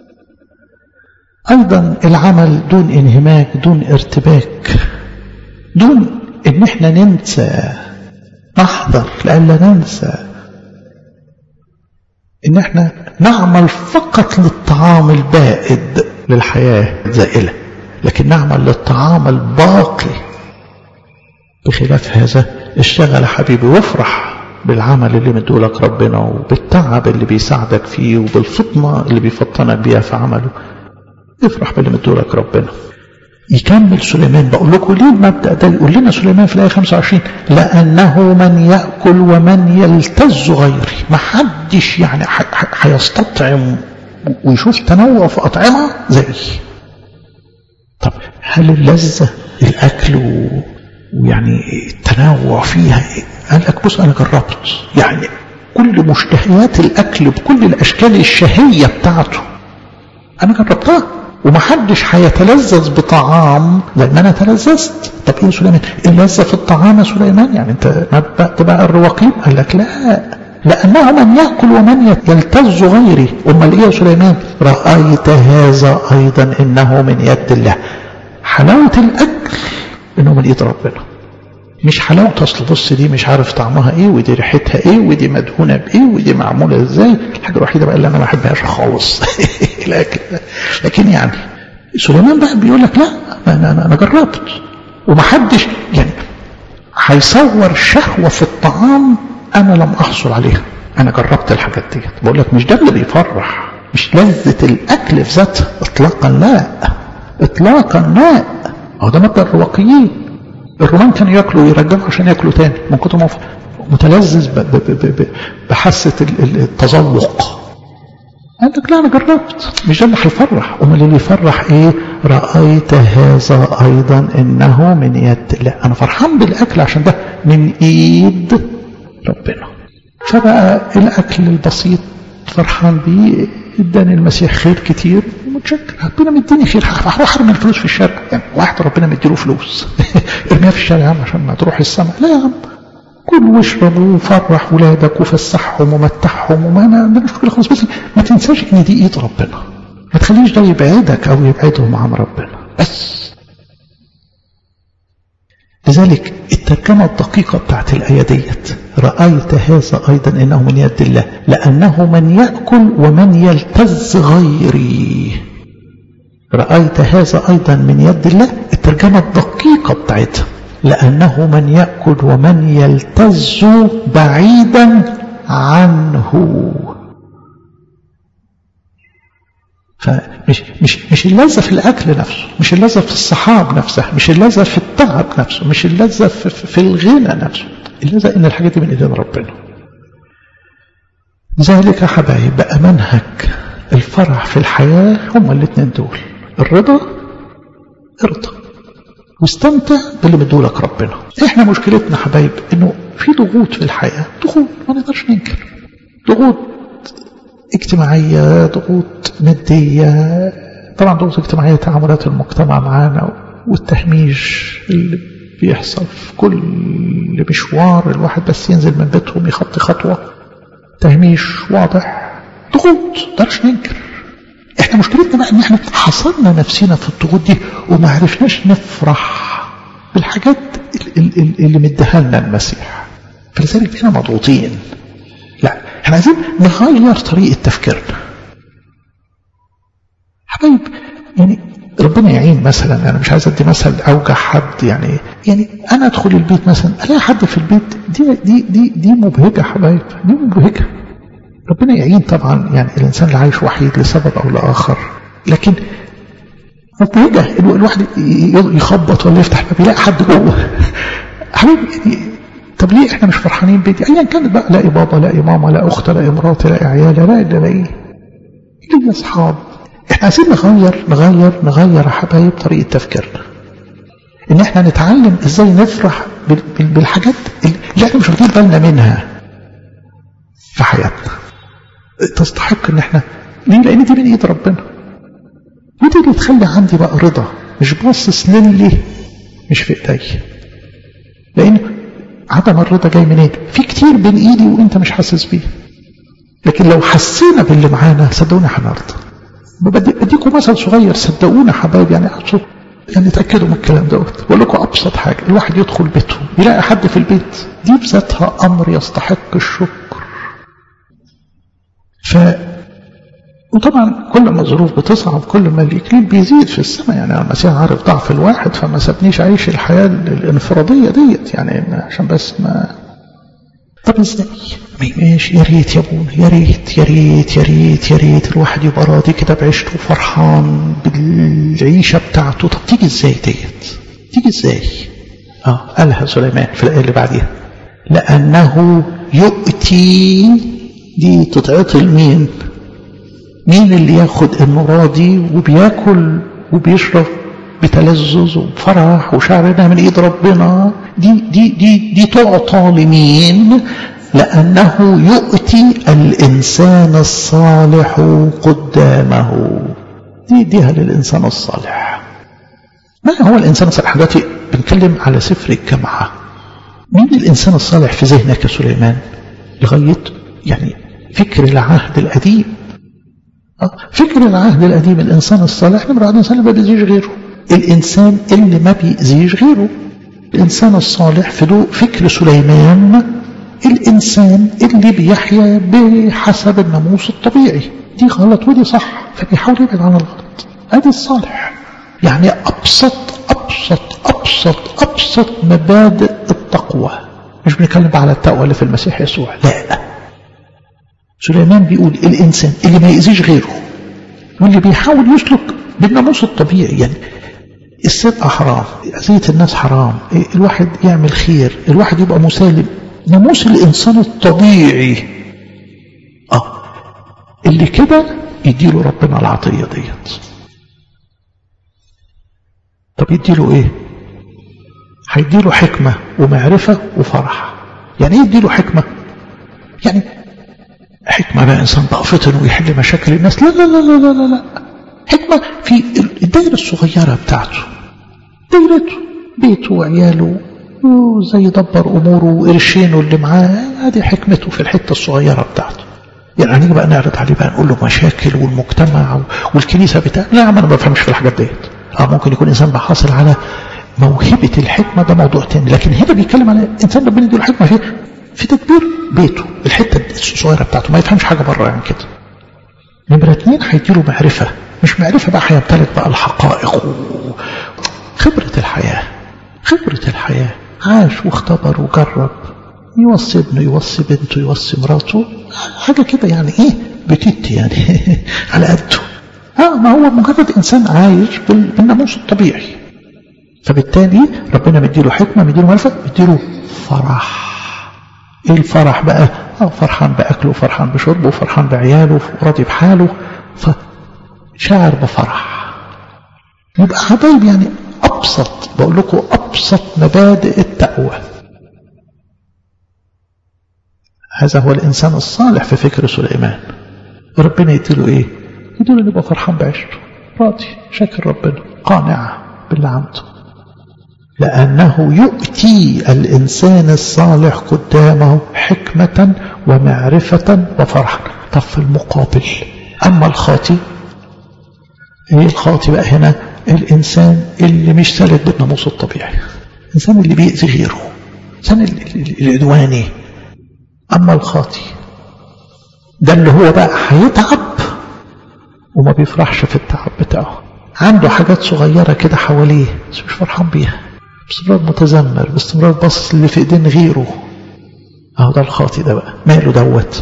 أيضا العمل دون انهماك دون ارتباك دون ان احنا ننسى نحذر لألا ننسى ان احنا نعمل فقط للطعام البائد للحياة الزائلة لكن نعمل للطعام الباقي بخلاف هذا اشتغل حبيبي وافرح بالعمل اللي مدولك ربنا وبالتعب اللي بيساعدك فيه وبالفطنة اللي بيفطنك بيها في عمله افرح باللي مدولك ربنا يكمل سليمان بقول لكم ليه المبدأ ده يقول لنا سليمان في الآية 25 لأنه من يأكل ومن يلتز غيري ما حدش يعني هيستطعم ويشوف تنوع في أطعمة زي طب هل اللذة الأكل ويعني التنوع فيها قال لك بص أنا جربت يعني كل مشتهيات الأكل بكل الأشكال الشهية بتاعته أنا جربتها ومحدش هيتلذذ بطعام زي ما انا تلذذت طب ايه يا سليمان اللذه في الطعام يا سليمان يعني انت نبأت بقى الرواقين قال لك لا لانه من ياكل ومن يلتز غيري امال ايه يا سليمان رايت هذا ايضا انه من يد الله حلاوه الاكل انه من ايد ربنا مش حلاوة اصل بص دي مش عارف طعمها ايه ودي ريحتها ايه ودي مدهونة بايه ودي معمولة ازاي الحاجة الوحيدة بقى اللي انا ما بحبهاش خالص لكن لكن يعني سليمان بقى بيقول لك لا انا انا, أنا جربت ومحدش يعني هيصور شهوة في الطعام انا لم احصل عليها انا جربت الحاجات دي بقول لك مش ده اللي بيفرح مش لذة الاكل في ذاتها اطلاقا لا اطلاقا لا هو ده مبدأ الرواقيين الرومان كانوا ياكلوا ويرجعوا عشان ياكلوا تاني من كتر ما متلذذ بحاسه التذوق قال لك لا انا جربت مش ده اللي هيفرح امال اللي يفرح ايه رأيت هذا أيضا إنه من يد الله أنا فرحان بالأكل عشان ده من إيد ربنا فبقى الأكل البسيط فرحان بيه اداني المسيح خير كتير ومتشكر ربنا مديني خير هروح ارمي الفلوس في الشارع يعني واحد ربنا مديله فلوس ارميها في الشارع يا عم عشان ما تروح السماء لا يا عم كل واشرب وفرح ولادك وفسحهم ومتعهم وما ما عندناش مشكله خالص بس ما تنساش ان دي ايد ربنا ما تخليش ده يبعدك او يبعدهم عن ربنا بس لذلك الترجمة الدقيقة بتاعت الآية ديت رأيت هذا أيضا إنه من يد الله لأنه من يأكل ومن يلتز غيري رأيت هذا أيضا من يد الله الترجمة الدقيقة بتاعتها لأنه من يأكل ومن يلتز بعيدا عنه فمش مش مش اللذة في الأكل نفسه مش اللذة في الصحاب نفسها مش اللذة في التعب نفسه مش اللذة في, في الغنى نفسه اللذة إن الحاجة دي من إيدين ربنا ذلك يا حبايب بقى منهج الفرح في الحياة هما الاثنين دول الرضا ارضى واستمتع باللي مدولك ربنا احنا مشكلتنا حبايب انه في ضغوط في الحياة ضغوط ما نقدرش ننكر ضغوط اجتماعية ضغوط مادية طبعا ضغوط اجتماعية تعاملات المجتمع معانا والتهميش اللي بيحصل في كل مشوار الواحد بس ينزل من بيتهم يخطي خطوة تهميش واضح ضغوط مقدرش ننكر احنا مشكلتنا بقى ان احنا حصرنا نفسنا في الضغوط دي وما عرفناش نفرح بالحاجات اللي مديها لنا المسيح فلذلك بقينا مضغوطين لا احنا عايزين نغير طريقة تفكيرنا حبايب يعني ربنا يعين مثلا انا مش عايز ادي مثل اوجع حد يعني يعني انا ادخل البيت مثلا الاقي حد في البيت دي دي دي دي مبهجه حبايب دي مبهجه ربنا يعين طبعا يعني الانسان اللي عايش وحيد لسبب او لاخر لكن مبهجه الواحد يخبط ولا يفتح الباب يلاقي حد جوه حبيبي يعني طب ليه احنا مش فرحانين بيتي ايا كانت بقى لاقي بابا لاقي ماما لاقي اخت لاقي مراتي لاقي عيالي لاقي لاقي ايه ليه اصحاب احنا عايزين نغير نغير نغير يا حبايب طريقه تفكيرنا ان احنا نتعلم ازاي نفرح بالحاجات اللي احنا مش واخدين بالنا منها في حياتنا تستحق ان احنا ليه لان دي من ايد ربنا ودي اللي تخلي عندي بقى رضا مش باصص للي مش في ايدي لان عدم الرضا جاي منين في كتير بين ايدي وانت مش حاسس بيه لكن لو حسينا باللي معانا صدقوني هنرضى بديكم مثل صغير صدقونا حبايبي يعني أقصد يعني تأكدوا من الكلام دوت بقول لكم أبسط حاجة الواحد يدخل بيته يلاقي حد في البيت دي بذاتها أمر يستحق الشكر ف وطبعا كل ما الظروف بتصعب كل ما الإكليل بيزيد في السماء يعني المسيح عارف ضعف الواحد فما سابنيش أعيش الحياة الانفرادية ديت يعني عشان بس ما طب ازاي ماشي يا ريت يا ابونا يا ريت يا ريت يا ريت يا ريت الواحد يبقى راضي كده بعيشته وفرحان بالعيشة بتاعته طب تيجي ازاي ديت تيجي ازاي اه قالها سليمان في الآية اللي بعديها لأنه يؤتي دي تتعطي لمين مين اللي ياخد انه راضي وبياكل وبيشرب بتلذذ وفرح وشعر انها من ايد ربنا دي دي دي دي تعطى لمين لانه يؤتي الانسان الصالح قدامه دي ديها للانسان الصالح ما هو الانسان الصالح دلوقتي بنتكلم على سفر الجامعه مين الانسان الصالح في ذهنك يا سليمان لغايه يعني فكر العهد القديم فكر العهد القديم الانسان الصالح نمرة الانسان اللي ما بيأذيش غيره الانسان اللي ما بيأذيش غيره الانسان الصالح في ضوء فكر سليمان الانسان اللي بيحيا بحسب الناموس الطبيعي دي غلط ودي صح فبيحاول يبعد عن الغلط ادي الصالح يعني ابسط ابسط ابسط ابسط مبادئ التقوى مش بنتكلم على التقوى اللي في المسيح يسوع لا سليمان بيقول الإنسان اللي ما يأذيش غيره واللي بيحاول يسلك بالناموس الطبيعي يعني السرقة حرام أذية الناس حرام الواحد يعمل خير الواحد يبقى مسالم ناموس الإنسان الطبيعي آه اللي كده يديله ربنا العطية ديت طب يديله ايه هيديله حكمة ومعرفة وفرح يعني ايه يديله حكمة يعني حكمة بقى إنسان بقى فطن ويحل مشاكل الناس لا لا لا لا لا لا, لا. حكمة في الدائرة الصغيرة بتاعته دائرته بيته وعياله وزي يدبر أموره وقرشينه اللي معاه هذه حكمته في الحتة الصغيرة بتاعته يعني هنيجي بقى نعرض عليه بقى نقول له مشاكل والمجتمع والكنيسة بتاع لا يا عم أنا ما بفهمش في الحاجات ديت اه ممكن يكون إنسان بقى حاصل على موهبة الحكمة ده موضوع تاني لكن هنا بيتكلم على إنسان ربنا يديله حكمة في في تدبير بيته الحتة الصغيرة بتاعته ما يفهمش حاجة بره يعني كده نمرة اتنين هيديله معرفة مش معرفة بقى هيمتلك بقى الحقائق خبرة الحياة خبرة الحياة عاش واختبر وجرب يوصي ابنه يوصي بنته يوصي مراته حاجة كده يعني ايه بتيت يعني على قده اه ما هو مجرد انسان عايش بالناموس الطبيعي فبالتالي ربنا مديله حكمة مديله معرفة مديله فرح ايه الفرح بقى اه فرحان باكله وفرحان بشربه وفرحان بعياله وراضي بحاله فشعر بفرح يبقى حبايب يعني ابسط بقول لكم ابسط مبادئ التقوى هذا هو الانسان الصالح في فكر سليمان ربنا يديله ايه يديله ان يبقى فرحان بعيشته راضي شاكر ربنا قانع باللي عنده لأنه يؤتي الإنسان الصالح قدامه حكمة ومعرفة وفرحا طب في المقابل أما الخاطي ايه الخاطي بقى هنا الإنسان اللي مش سالك بالناموس الطبيعي الإنسان اللي بيأذي غيره الإنسان العدواني أما الخاطي ده اللي هو بقى هيتعب وما بيفرحش في التعب بتاعه عنده حاجات صغيرة كده حواليه بس مش فرحان بيها باستمرار متذمر باستمرار باصص اللي في ايدين غيره اهو ده الخاطي ده بقى ماله دوت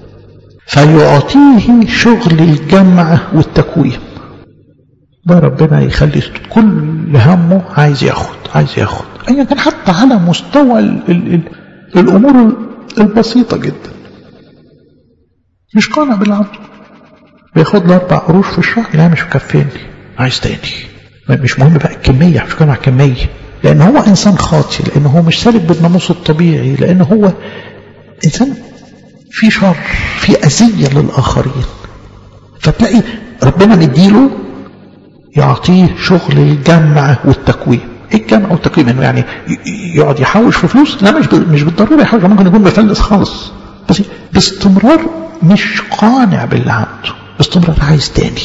فيعطيه شغل الجمع والتكوين ده ربنا يخلي كل همه عايز ياخد عايز ياخد ايا كان حتى على مستوى ال ال ال الامور البسيطه جدا مش قانع بالعبد بياخد له اربع قروش في الشهر لا مش مكفيني عايز تاني مش مهم بقى الكميه مش مهم الكميه لأن هو إنسان خاطي لأن هو مش سالك بالناموس الطبيعي لأن هو إنسان في شر في أذية للآخرين فتلاقي ربنا مديله يعطيه شغل الجمع والتكوين ايه الجمع والتكوين انه يعني يقعد يحوش في فلوس لا مش مش بالضروره يحوش ممكن يكون مفلس خالص بس باستمرار مش قانع باللي عنده باستمرار عايز تاني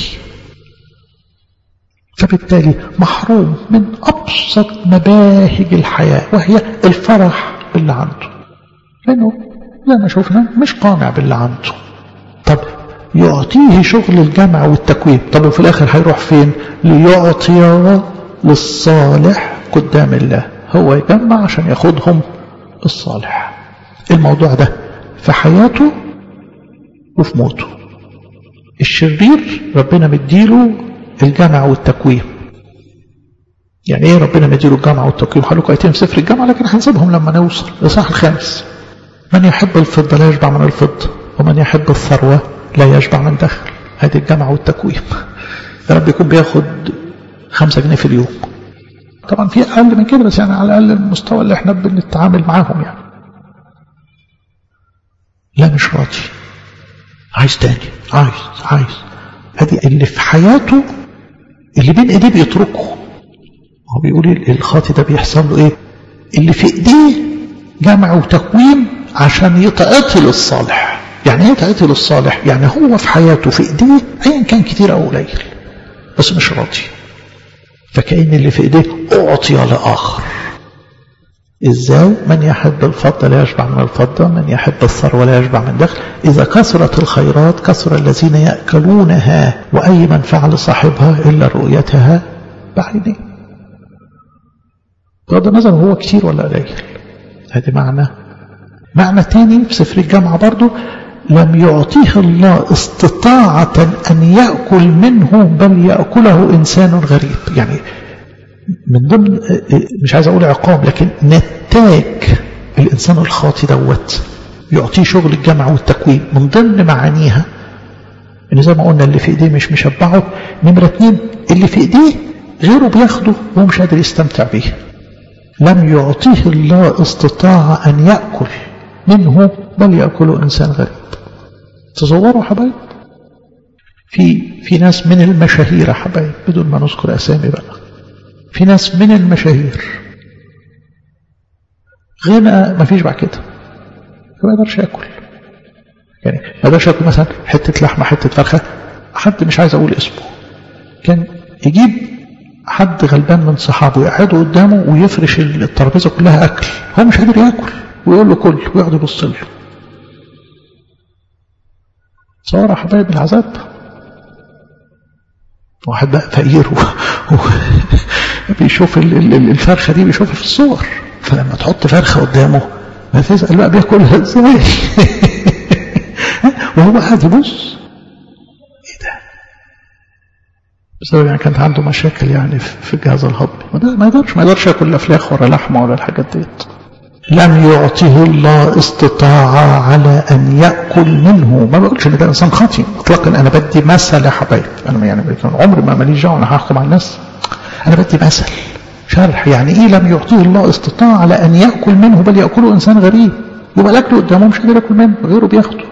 فبالتالي محروم من أبسط مباهج الحياة وهي الفرح باللي عنده لأنه زي ما شفنا مش قانع باللي عنده طب يعطيه شغل الجمع والتكوين طب وفي الآخر هيروح فين ليعطي للصالح قدام الله هو يجمع عشان ياخدهم الصالح الموضوع ده في حياته وفي موته الشرير ربنا مديله الجمع والتكوين يعني ايه ربنا مديله الجمع والتكوين خلوكم ايتين في سفر الجامعة لكن هنسيبهم لما نوصل الاصحاح الخامس من يحب الفضة لا يشبع من الفضة ومن يحب الثروة لا يشبع من دخل هذه الجمع والتكوين يا رب يكون بياخد خمسة جنيه في اليوم طبعا في اقل من كده بس يعني على الاقل المستوى اللي احنا بنتعامل معاهم يعني لا مش راضي عايز تاني عايز عايز هذه اللي في حياته اللي بين ايديه بيتركه هو بيقول الخاطي ده بيحصل له ايه اللي في ايديه جمع وتكوين عشان يتعطي للصالح يعني ايه يتعطي للصالح يعني هو في حياته في ايديه ايا كان كتير او قليل بس مش راضي فكأن اللي في ايديه اعطي لاخر ازاي من يحب الفضة لا يشبع من الفضة من يحب الثروة لا يشبع من دخل إذا كثرت الخيرات كثر الذين يأكلونها وأي منفعة لصاحبها إلا رؤيتها بعينين بغض النظر هو كتير ولا قليل هذه معنى معنى تاني في سفر الجامعة برضو لم يعطيه الله استطاعة أن يأكل منه بل يأكله إنسان غريب يعني من ضمن مش عايز أقول عقاب لكن نتاج الإنسان الخاطي دوت يعطيه شغل الجمع والتكوين من ضمن معانيها إن زي ما قلنا اللي في إيديه مش مشبعه نمرة اتنين اللي في إيديه غيره بياخده وهو مش قادر يستمتع بيه لم يعطيه الله استطاع أن يأكل منه بل يأكله إنسان غريب تصوروا حبايب في في ناس من المشاهير يا حبايب بدون ما نذكر أسامي بقى في ناس من المشاهير غنى ما فيش بعد كده ما يقدرش ياكل يعني ما يقدرش ياكل مثلا حته لحمه حته فرخه حد مش عايز اقول اسمه كان يجيب حد غلبان من صحابه يقعده قدامه ويفرش الترابيزه كلها اكل هو مش قادر ياكل ويقول له كل ويقعد يبص له صار يا حبايب العذاب واحد بقى فقير بيشوف الفرخه دي بيشوفها في الصور فلما تحط فرخه قدامه ما تسال بقى بياكلها ازاي وهو قاعد يبص ايه ده بسبب يعني كانت عنده مشاكل يعني في الجهاز الهضمي ما يقدرش ما يقدرش ياكل لا فراخ ولا لحمه ولا الحاجات ديت لم يعطه الله استطاعة على أن يأكل منه ما بقولش إن ده إنسان خاطئ إطلاقا أنا بدي مثل يا حبايب أنا يعني عمري ما ماليش دعوة أنا هحكم على الناس أنا بدي مثل شرح يعني إيه لم يعطيه الله استطاعة على أن يأكل منه بل يأكله إنسان غريب يبقى الأكل قدامه مش قادر ياكل منه غيره بياخده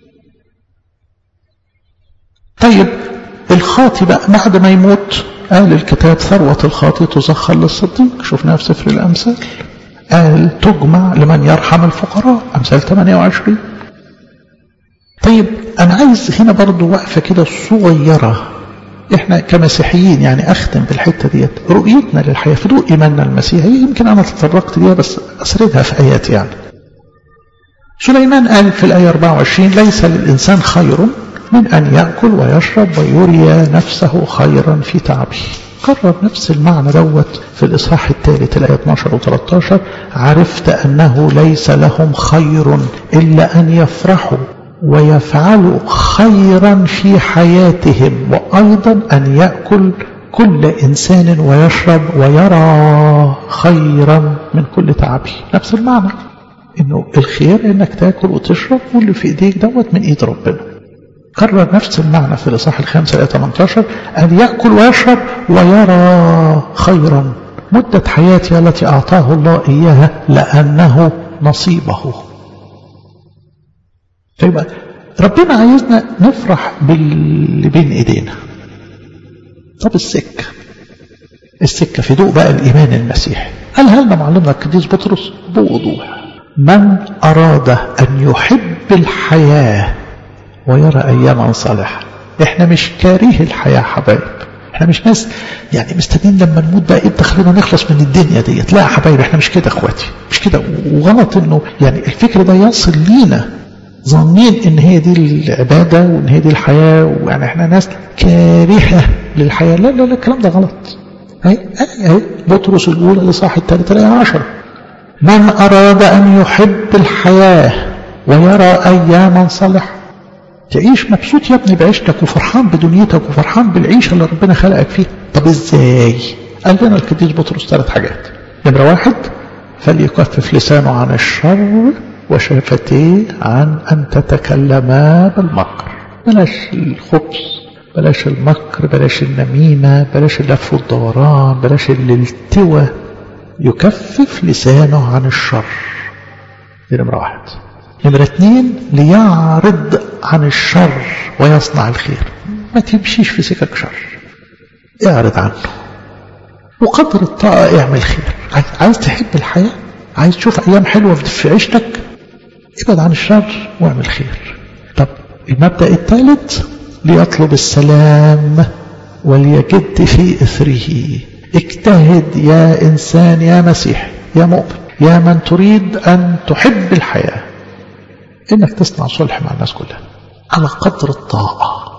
طيب الخاطي بقى بعد ما يموت قال الكتاب ثروة الخاطي تزخر للصديق شفناها في سفر الأمثال قال تجمع لمن يرحم الفقراء أمثال 28 طيب أنا عايز هنا برضو وقفة كده صغيرة إحنا كمسيحيين يعني أختم بالحتة ديت رؤيتنا للحياة في ضوء إيماننا المسيحي يمكن أنا تطرقت ليها بس أسردها في آيات يعني سليمان قال في الآية 24 ليس للإنسان خير من أن يأكل ويشرب ويري نفسه خيرا في تعبه كرر نفس المعنى دوت في الإصحاح الثالث الآية 12 و 13 عرفت أنه ليس لهم خير إلا أن يفرحوا ويفعلوا خيرا في حياتهم وأيضا أن يأكل كل إنسان ويشرب ويرى خيرا من كل تعبه نفس المعنى إنه الخير إنك تاكل وتشرب واللي في إيديك دوت من إيد ربنا كرر نفس المعنى في الإصحاح الخامس آية 18 أن يأكل ويشرب ويرى خيرا مدة حياتي التي أعطاه الله إياها لأنه نصيبه فيبقى ربنا عايزنا نفرح باللي بين إيدينا طب السكة السكة في ضوء بقى الإيمان المسيحي قالها لنا معلمنا القديس بطرس بوضوح من أراد أن يحب الحياة ويرى أياما صالحة احنا مش كاريه الحياة حبايب احنا مش ناس يعني مستنيين لما نموت بقى امتى خلينا نخلص من الدنيا ديت لا يا حبايب احنا مش كده اخواتي مش كده وغلط انه يعني الفكر ده يصل لينا ظانين ان هي دي العبادة وان هي دي الحياة ويعني احنا ناس كارهة للحياة لا لا لا الكلام ده غلط اهي اهي بطرس الاولى لصاح الثالثة الايه 10 من اراد ان يحب الحياة ويرى اياما صالحة تعيش مبسوط يا ابني بعيشتك وفرحان بدنيتك وفرحان بالعيشة اللي ربنا خلقك فيها طب ازاي قال لنا القديس بطرس ثلاث حاجات نمرة واحد فليكفف لسانه عن الشر وشفتيه عن أن تتكلما بالمكر بلاش الخبز بلاش المكر بلاش النميمة بلاش اللف والدوران بلاش الالتوى يكفف لسانه عن الشر دي نمرة واحد نمرة اثنين ليعرض عن الشر ويصنع الخير ما تمشيش في سكك شر اعرض عنه وقدر الطاقة اعمل خير عايز تحب الحياة عايز تشوف أيام حلوة في عيشتك ابعد عن الشر واعمل خير طب المبدأ الثالث ليطلب السلام وليجد في إثره اجتهد يا إنسان يا مسيح يا مؤمن يا من تريد أن تحب الحياة إنك تصنع صلح مع الناس كلها على قدر الطاقة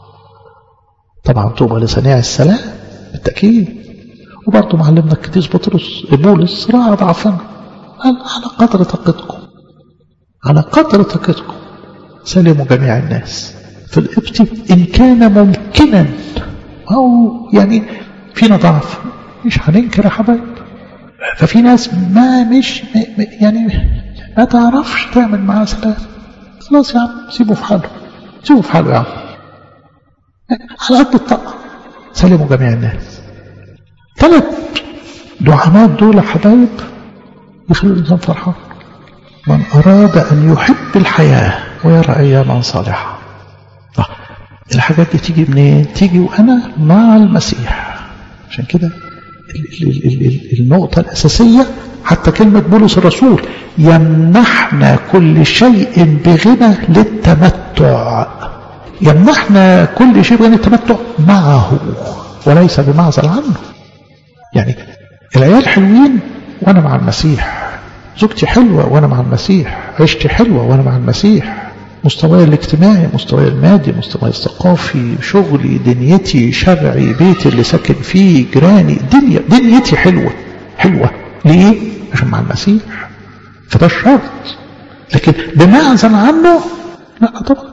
طبعا طوبى لصنيع السلام بالتأكيد وبرضه معلمنا القديس بطرس بولس راعى ضعفنا قال على قدر طاقتكم على قدر طاقتكم سلموا جميع الناس في الإبت إن كان ممكنا أو يعني فينا ضعف مش هننكر يا حبايب ففي ناس ما مش يعني ما تعرفش تعمل معاه سلام خلاص يا عم سيبه في حاله سيبه في حاله يا عم على قد الطاقة سلموا جميع الناس ثلاث دعامات دول حبايب يخلوا الإنسان فرحان من أراد أن يحب الحياة ويرى أياما صالحة الحاجات دي تيجي منين تيجي وأنا مع المسيح عشان كده النقطة الأساسية حتى كلمة بولس الرسول يمنحنا كل شيء بغنى للتمتع يمنحنا كل شيء بغنى للتمتع معه وليس بمعزل عنه يعني العيال حلوين وأنا مع المسيح زوجتي حلوة وأنا مع المسيح عيشتي حلوة وأنا مع المسيح مستواي الاجتماعي مستواي المادي مستواي الثقافي شغلي دنيتي شرعي بيتي اللي ساكن فيه جيراني دنيا دنيتي حلوة حلوة ليه؟ عشان مع المسيح فده الشرط لكن بمعزل عنه لا طبعا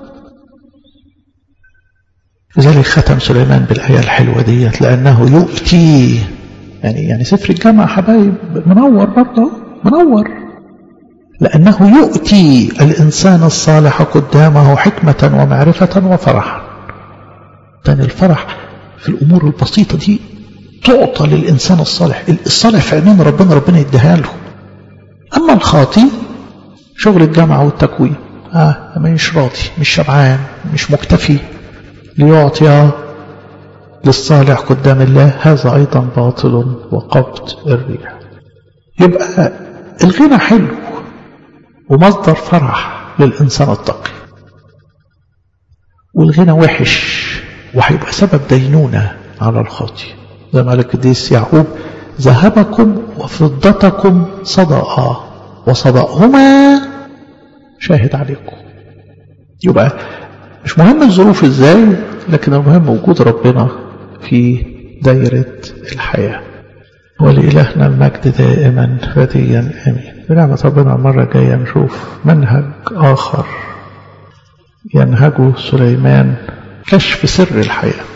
لذلك ختم سليمان بالآية الحلوة ديت لأنه يؤتي يعني يعني سفر الجامعة حبايب منور برضه منور لأنه يؤتي الإنسان الصالح قدامه حكمة ومعرفة وفرحا تاني الفرح في الأمور البسيطة دي تعطى للإنسان الصالح الصالح في عينين ربنا ربنا يديها له أما الخاطي شغل الجامعة والتكوين آه مش راضي مش شبعان مش مكتفي ليعطي للصالح قدام الله هذا أيضا باطل وقبض الريح يبقى الغنى حلو ومصدر فرح للإنسان التقي والغنى وحش وهيبقى سبب دينونة على الخاطي زي ما قال القديس يعقوب ذهبكم وفضتكم صدقا وصدقهما شاهد عليكم يبقى مش مهم الظروف ازاي لكن المهم وجود ربنا في دايرة الحياة ولإلهنا المجد دائما رديا آمين بنعمة ربنا المرة الجاية نشوف منهج آخر ينهجه سليمان كشف سر الحياه